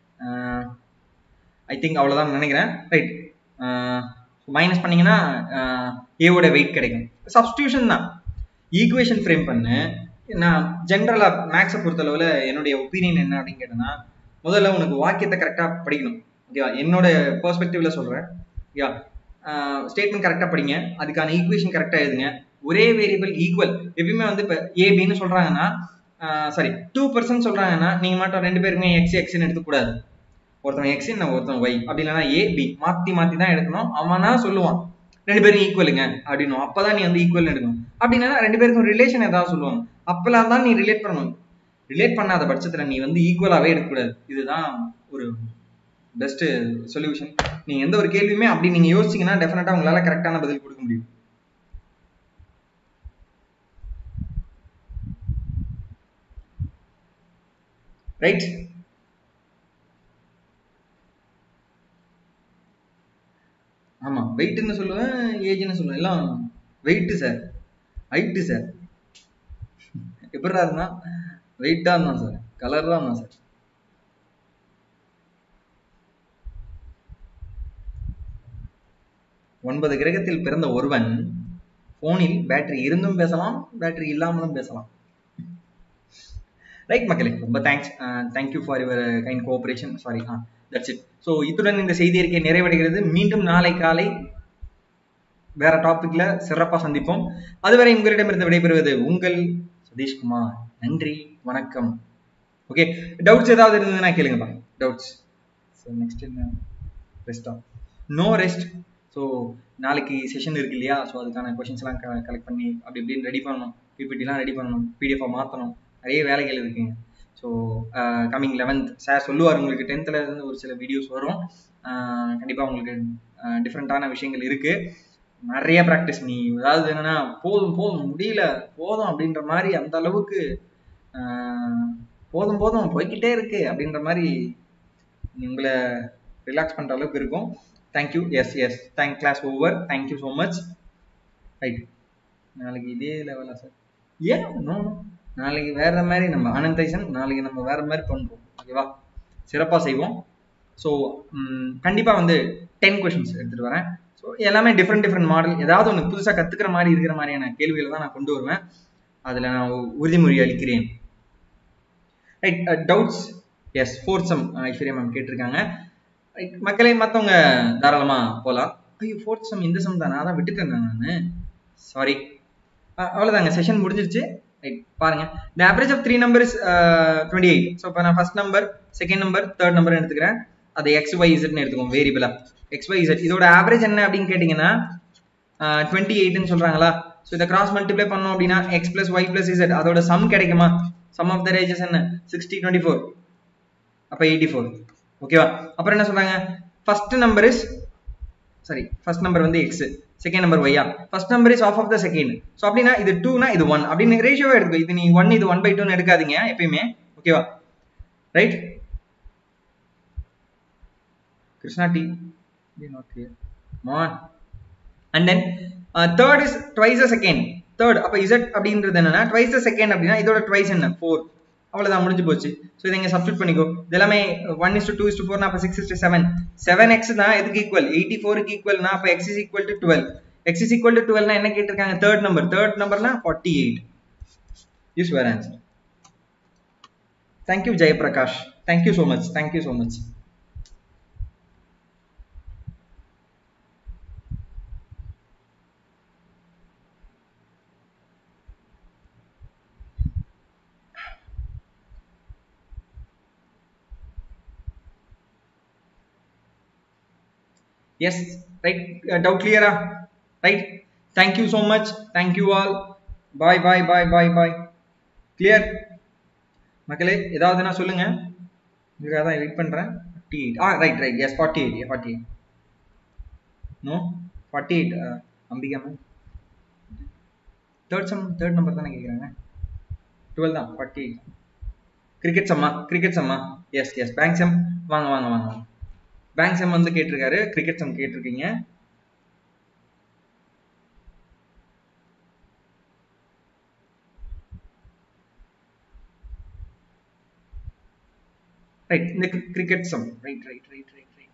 ஐ திங்க் அவ்வளோதான் நினைக்கிறேன் ரைட் மைனஸ் பண்ணீங்கன்னா ஏவோட வெயிட் கிடைக்கும் சப்ஸ்டியூஷன் தான் ஈக்குவேஷன் ஃப்ரேம் பண்ணு நான் ஜென்ரலாக மேக்ஸை பொறுத்தளவில் என்னுடைய ஒப்பீனியன் என்ன அப்படின்னு கேட்டேன்னா முதல்ல உனக்கு வாக்கியத்தை கரெக்டாக படிக்கணும் ஓகேவா என்னோட பெர்ஸ்பெக்டிவ்ல சொல்கிறேன் ஓகேவா ஸ்டேட்மெண்ட் கரெக்டாக படிங்க அதுக்கான ஈக்குவேஷன் கரெக்டாக எழுதுங்க ஒரே வேரியபிள் ஈக்குவல் எப்பயுமே வந்து இப்போ ஏபின்னு சொல்கிறாங்கன்னா சாரி டூ பர்சன்ட் சொல்கிறாங்கன்னா நீங்கள் மட்டும் ரெண்டு பேருக்குமே எக்ஸ் எக்ஸ்ன்னு எடுத்துக்கூடாது ஒருத்தன் எக்ஸ் நான் ஒருத்தன் ஒய் அப்படி இல்லைனா ஏ பி மாற்றி மாற்றி தான் எடுக்கணும் அவனா சொல்லுவான் ரெண்டு பேரும் ஈக்குவலுங்க அப்படின்னும் அப்பதான் நீ வந்து ஈக்குவல் எடுக்கணும் அப்படின்னா ரெண்டு பேருக்கும் ரிலேஷன் ஏதாவது சொல்லுவாங்க அப்பெல்லாம் தான் நீ ரிலேட் பண்ணணும் ரிலேட் பண்ணாத பட்சத்துல நீ வந்து ஈக்குவலாவே எடுக்கக்கூடாது இதுதான் ஒரு பெஸ்ட் சொல்யூஷன் நீங்க எந்த ஒரு கேள்வியுமே அப்படி நீங்க யோசிச்சீங்கன்னா டெஃபினட்டா உங்களால கரெக்டான பதில் கொடுக்க முடியும் ரைட் ஆமா வெயிட்னு சொல்லுவேன் ஏஜ்னு சொல்லுவேன் எல்லாம் வெயிட் சார் ஹைட்டு சார் எப்படா இருந்தா வெயிட்டா இருந்தான் சார் கலர் தான் இருந்தான் சார் ஒன்பது கிரகத்தில் பிறந்த ஒருவன் போனில் பேட்டரி இருந்தும் பேசலாம் பேட்டரி இல்லாமலும் பேசலாம் ரைட் மக்களே ரொம்ப thanks thank you for your kind cooperation sorry ah that's it so இத்துடன் இந்த செய்தி அறிக்கை நிறைவடைகிறது மீண்டும் நாளை காலை வேற டாபிக்ல சிறப்பாக சந்திப்போம் அதுவரை உங்களிடமிருந்து விடைபெறுவது உங்கள் சதீஷ்குமார் நன்றி வணக்கம் ஓகே டவுட்ஸ் ஏதாவது இருந்ததுன்னா கேளுங்கப்பா டவுட்ஸ் ஸோ நெக்ஸ்ட் என்ன ரெஸ்டா நோ ரெஸ்ட் ஸோ நாளைக்கு செஷன் இருக்கு இல்லையா ஸோ அதுக்கான கொஷின்ஸ்லாம் கலெக்ட் பண்ணி அப்படி இப்படின்னு ரெடி பண்ணணும் பிபிடிலாம் ரெடி பண்ணணும் பிடிஎஃபாக மாற்றணும் நிறைய வேலைகள் இருக்குங்க ஸோ கம்மிங் லெவன்த் சார் சொல்லுவார் உங்களுக்கு டென்த்தில் இருந்து ஒரு சில வீடியோஸ் வரும் கண்டிப்பாக உங்களுக்கு டிஃப்ரெண்ட்டான விஷயங்கள் இருக்குது நிறைய ப்ராக்டிஸ் நீ அதாவது என்னன்னா போதும் போதும் முடியல போதும் அப்படின்ற மாதிரி அந்த அளவுக்கு போதும் போதும் போய்கிட்டே இருக்கு அப்படின்ற மாதிரி உங்களை ரிலாக்ஸ் பண்ணுற அளவுக்கு இருக்கும் thank you yes yes thank class over thank you so much right நாளைக்கு இதே லெவலா சார் ஏன் நோ நாளைக்கு வேற மாதிரி நம்ம ஆனந்தைசன் நாளைக்கு நம்ம வேற மாதிரி பண்ணுறோம் ஓகேவா சிறப்பாக செய்வோம் ஸோ கண்டிப்பாக வந்து டென் கொஷின்ஸ் எடுத்துகிட்டு வரேன் ஸோ எல்லாமே டிஃப்ரெண்ட் டிஃப்ரெண்ட் மாடல் ஏதாவது ஒன்று புதுசாக கற்றுக்கிற மாதிரி இருக்கிற மாதிரியான கேள்விகளை தான் நான் கொண்டு வருவேன் அதில் நான் உறுதிமொழி அளிக்கிறேன் right doubts yes fourth sum Aishwarya ma'am கேட்டிருக்காங்க ரைட் மக்களே மற்றவங்க தாராளமாக போகலாம் ஐயோ ஃபோர்த் சம் இந்த சம் தானே அதான் விட்டுட்டேன் நான் சாரி அவ்வளோதாங்க செஷன் முடிஞ்சிருச்சு ரைட் பாருங்க the average of three number is twenty eight so இப்போ நான் first number second number third number எடுத்துக்கிறேன் அதை எக்ஸ் ஒய் இசட்னு எடுத்துக்கோங்க வேரியபிளா எக்ஸ் ஒய் இசட் இதோட ஆவரேஜ் என்ன அப்படின்னு கேட்டிங்கன்னா டுவெண்ட்டி எயிட்னு சொல்கிறாங்களா ஸோ இதை கிராஸ் மல்டிப்ளை பண்ணோம் அப்படின்னா x plus Y plus z அதோட சம் கிடைக்குமா சம் ஆஃப் த ரேஜஸ் என்ன சிக்ஸ்டி டுவெண்ட்டி ஃபோர் அப்போ எயிட்டி ஃபோர் ஓகேவா அப்புறம் என்ன சொல்கிறாங்க first number is sorry first number வந்து எக்ஸ் செகண்ட் நம்பர் ஒய்யா first number is of of the second so அப்படின்னா இது டூனா இது ஒன் அப்படின்னு ரேஷியோவே எடுத்துக்கோ இது நீ ஒன் இது ஒன் பை டூன்னு எடுக்காதீங்க எப்பயுமே ஓகேவா ரைட் கிருஷ்ணா டி not clear man and then third is twice a second third அப்போ இசட் அப்படின்றது என்னன்னா ட்வைஸ் அ செகண்ட் அப்படின்னா இதோட ட்வைஸ் என்ன ஃபோர் அவ்வளோதான் முடிஞ்சு போச்சு ஸோ இதை இங்கே சப்ஸ்டியூட் பண்ணிக்கோ இது எல்லாமே one is two is two ஃபோர்னா அப்போ six is seven seven x தான் எதுக்கு ஈக்குவல் எயிட்டி ஃபோருக்கு ஈக்குவல்னா அப்போ X is equal to twelve x is equal to டுவெல்னா என்ன கேட்டிருக்காங்க தேர்ட் நம்பர் தேர்ட் நம்பர்னா forty eight use where answer thank you Jayaprakash thank you so much thank you so much yes right uh, doubt clear ah right thank you so much thank you all bye bye bye bye bye clear மக்களே ஏதாவதுனா சொல்லுங்க இதுக்காக தான் வெயிட் பண்றேன் ஃபார்ட்டி எயிட் ஆ right right yes forty eight forty eight no forty eight Ambika ma'am third sum third number தானே கேட்குறாங்க டுவெல் தான் ஃபார்ட்டி எயிட் கிரிக்கெட் சம்மா கிரிக்கெட் சம்மா எஸ் எஸ் பேங்க் சம் வாங்க வாங்க வாங்க வாங்க பேங்க் செம் வந்து கேட்டிருக்காரு கிரிக்கெட் செம் கேட்டிருக்கீங்க ரைட் இந்த cricket sum right right right right right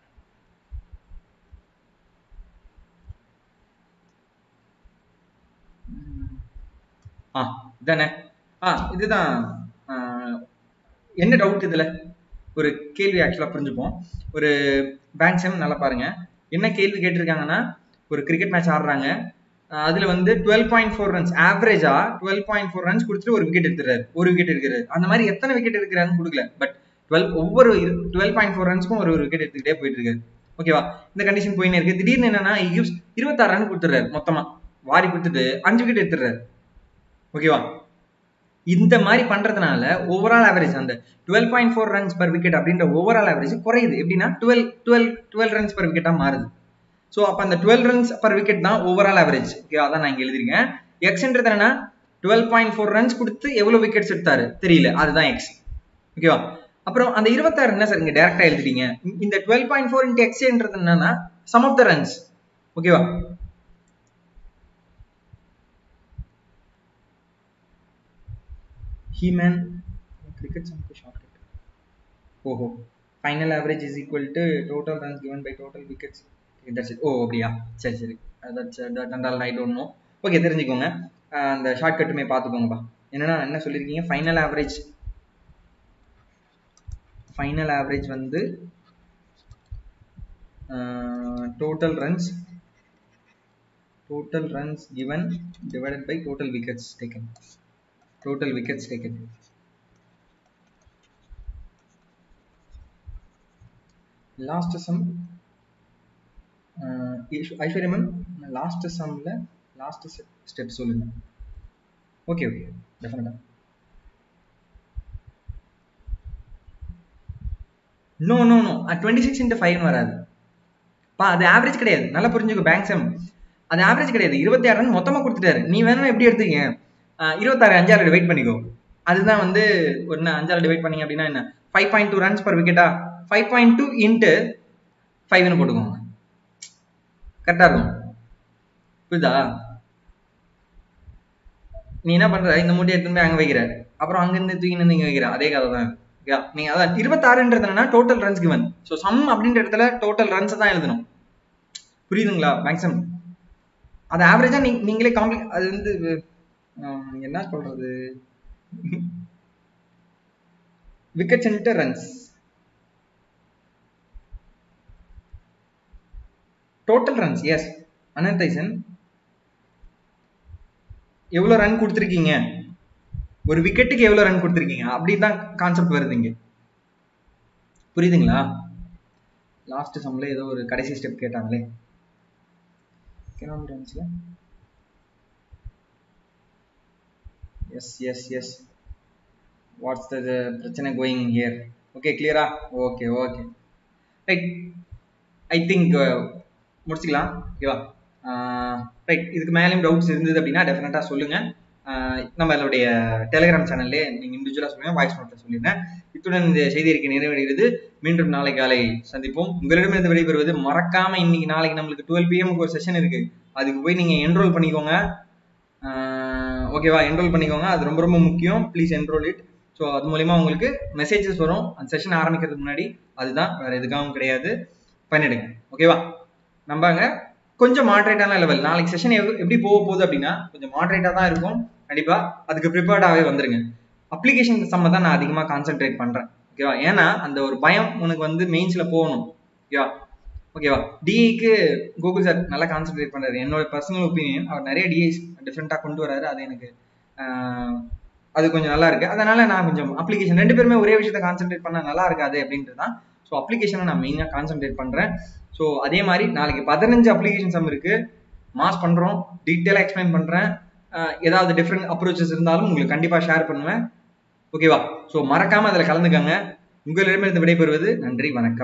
ஆ இதானே ஆ இதுதான் ஆ, என்ன டவுட் இதுல ஒரு கேள்வி ஆக்சுவலா புரிஞ்சுப்போம் ஒரு பேங்க் செம் நல்லா பாருங்க என்ன கேள்வி கேட்டிருக்காங்கன்னா ஒரு கிரிக்கெட் மேட்ச் ஆடுறாங்க அஹ் அதுல வந்து டுவெல் பாயிண்ட் ஃபோர் ரன்ஸ் ஆவரேஜா டுவெல் பாயிண்ட் ஃபோர் ரன்ஸ் கொடுத்துட்டு ஒரு விக்கெட் எடுத்துறாரு ஒரு விக்கெட் எடுக்கிறாரு அந்த மாதிரி எத்தனை விக்கெட் எடுக்கிறாருன்னு கொடுக்கல பட் டுவெல் ஒவ்வொரு டுவெல் பாயிண்ட் ஃபோர் ரன்ஸ்க்கும் ஒரு ஒரு விக்கெட் எடுத்துக்கிட்டே போயிட்டு இருக்காரு ஓகேவா இந்த கண்டிஷன் போயினே இருக்கு திடீர்னு என்னன்னா யூஸ் இருபத்தாறு ரன் கொடுத்துறாரு மொத்தமா வாரி கொடுத்துட்டு அஞ்சு விக்கெட் எடுத்துறாரு ஓகேவா இந்த மாதிரி பண்றதுனால ஓவரால் ஆவரேஜ் அந்த twelve point four runs per wicket அப்படின்ற ஓவரால் ஆவரேஜ் குறையுது எப்படின்னா twelve twelve twelve runs per விக்கெட்டா மாறுது ஸோ அப்போ அந்த டுவெல் ரன்ஸ் பர் விக்கெட் தான் ஓவரால் ஆவரேஜ் ஓகே அதான் நான் இங்க எழுதிருக்கேன் எக்ஸ்ன்றது என்னன்னா டுவெல் பாயிண்ட் ஃபோர் ரன்ஸ் கொடுத்து எவ்வளவு விக்கெட்ஸ் எடுத்தாரு தெரியல அதுதான் எக்ஸ் ஓகேவா அப்புறம் அந்த இருபத்தாறு என்ன சார் இங்க டேரக்டா எழுதிட்டீங்க இந்த டுவெல் பாயிண்ட் ஃபோர் இன்ட்டு எக்ஸ்ன்றது என்னன்னா சம் ஆஃப் த ரன்ஸ் ஓகேவா ஹீமேன் கிரிக்கெட் சம்க்கு ஷார்ட்கட் ஓஹோ final average is equal to total runs given by total wickets that's it ஓ அப்படியா சரி சரி that's that and all I don't know okay தெரிஞ்சுக்கோங்க அஹ் அந்த ஷார்ட்கட்டுமே பார்த்துக்கோங்கப்பா என்னன்னா என்ன சொல்லியிருக்கீங்க ஃபைனல் ஆவரேஜ் ஃபைனல் ஆவரேஜ் வந்து total runs total runs given divided by total wickets taken total wickets taken last sum Aishwarya ma'am last சம்ல லாஸ்ட் ஸ்டெப் சொல்லுங்க okay okay definitely no no no twenty six into ஃபைவ்னு வராது பா அது ஆவரேஜ் கிடையாது நல்லா புரிஞ்சுக்கோ பேங்க் செம் அது ஆவரேஜ் கிடையாது இருபத்தி ஆறு ரன் மொத்தமாக கொடுத்துட்டாரு நீ வேணா எப்படி எடுத்துக்கங்க ஆஹ் இருபத்தாறு அஞ்சாறு டிவைட் பண்ணிக்கோ அதுதான் வந்து ஒன்று அஞ்சாறு டிவைட் பண்ணீங்க அப்படின்னா என்ன five point two runs per விக்கெட்டா ஃபைவ் பாயிண்ட் டூ இன்ட்டு ஃபைவ்னு போட்டுக்கோங்க கரெக்டாக இருக்கும் புரியுதா நீ என்ன பண்ற இந்த மூட்டையை எடுத்துன்னு போய் அங்கே வைக்கிற அப்புறம் அங்கிருந்து தூக்கின்னு வந்து இங்கே வைக்கிற அதே கதை தான் ஓகே நீங்க அதான் இருபத்தாறுன்றது என்னன்னா total runs given so sum அப்படின்ற இடத்துல டோட்டல் ரன்ஸ் தான் எழுதணும் புரியுதுங்களா மேக்ஸிமம் அது ஆவரேஜா நீ நீங்களே காம்ப்ளி அது வந்து ஆஹ், என்ன சொல்றது wickets into runs total runs yes அனந்தைசன் எவ்வளவு ரன் கொடுத்துருக்கீங்க ஒரு விக்கெட்டுக்கு எவ்வளவு ரன் கொடுத்துருக்கீங்க அப்படின்னு தான் கான்செப்ட் வருது இங்க புரியுதுங்களா லாஸ்ட் சம்ல ஏதோ ஒரு கடைசி ஸ்டெப் கேட்டாங்களே எக்கனாமி ரன்ஸ்ல yes yes yes what's the பிரச்சனை கோயிங் ஹியர் ஓகே கிளியரா okay okay right I think முடிச்சுக்கலாம் ஓகேவா ரைட் இதுக்கு மேலேயும் டவுட்ஸ் இருந்தது அப்படின்னா டெஃபினட்டாக சொல்லுங்க ஆஹ் நம்மளுடைய டெலிகிராம் சேனல்லே நீங்கள் இண்டிவிஜுவலாக சொல்லுங்க வாய்ஸ் நோட்டில் சொல்லிடுறேன் இத்துடன் இந்த செய்தி அறிக்கை நிறைவடைகிறது மீண்டும் நாளை காலை சந்திப்போம் உங்களிடமிருந்து விடைபெறுவது மறக்காம இன்னைக்கு நாளைக்கு நம்மளுக்கு டுவெல் பிஎம்க்கு ஒரு செஷன் இருக்கு அதுக்கு போய் நீங்க என்ரோல் பண்ணிக்கோங்க ஓகேவா என்ரோல் பண்ணிக்கோங்க அது ரொம்ப ரொம்ப முக்கியம் ப்ளீஸ் என்ரோல் இட் ஸோ அது மூலியமா உங்களுக்கு மெசேஜஸ் வரும் அந்த செஷன் ஆரம்பிக்கிறதுக்கு முன்னாடி அதுதான் வேற எதுக்காகவும் கிடையாது பண்ணிடுங்க ஓகேவா நம்பாங்க கொஞ்சம் மாட்ரேட்டான லெவல் நாளைக்கு செஷன் எப்படி போக போகுது அப்படின்னா கொஞ்சம் மாட்ரேட்டாக தான் இருக்கும் கண்டிப்பா அதுக்கு ப்ரிப்பேர்டாகவே வந்துருங்க அப்ளிகேஷன் சம்ம தான் நான் அதிகமாக கான்சென்ட்ரேட் பண்றேன் ஓகேவா ஏன்னா அந்த ஒரு பயம் உனக்கு வந்து மெயின்ஸ்ல போகணும் ஓகேவா ஓகேவா டிஐக்கு கூகுள் சார் நல்லா கான்சென்ட்ரேட் பண்றாரு என்னோட பர்சனல் ஒப்பீனியன் அவர் நிறைய டிஐ டிஃப்ரெண்டா கொண்டு வராரு அது எனக்கு ஆஹ், அது கொஞ்சம் நல்லா இருக்கு அதனால நான் கொஞ்சம் அப்ளிகேஷன் ரெண்டு பேருமே ஒரே விஷயத்த கான்சென்ட்ரேட் பண்ணா நல்லா இருக்காது அப்படின்ட்டு தான் ஸோ அப்ளிகேஷனை நான் மெயினாக கான்சென்ட்ரேட் பண்றேன் ஸோ அதே மாதிரி நாளைக்கு பதினஞ்சு அப்ளிகேஷன் சம் இருக்கு மாஸ் பண்றோம் டீட்டெயிலாக எக்ஸ்பிளைன் பண்றேன் ஆஹ், ஏதாவது டிஃப்ரெண்ட் அப்ரோச்சஸ் இருந்தாலும் உங்களுக்கு கண்டிப்பா ஷேர் பண்ணுவேன் ஓகேவா ஸோ மறக்காம அதில் கலந்துக்கங்க உங்களிடமிருந்து விடைபெறுவது நன்றி வணக்கம்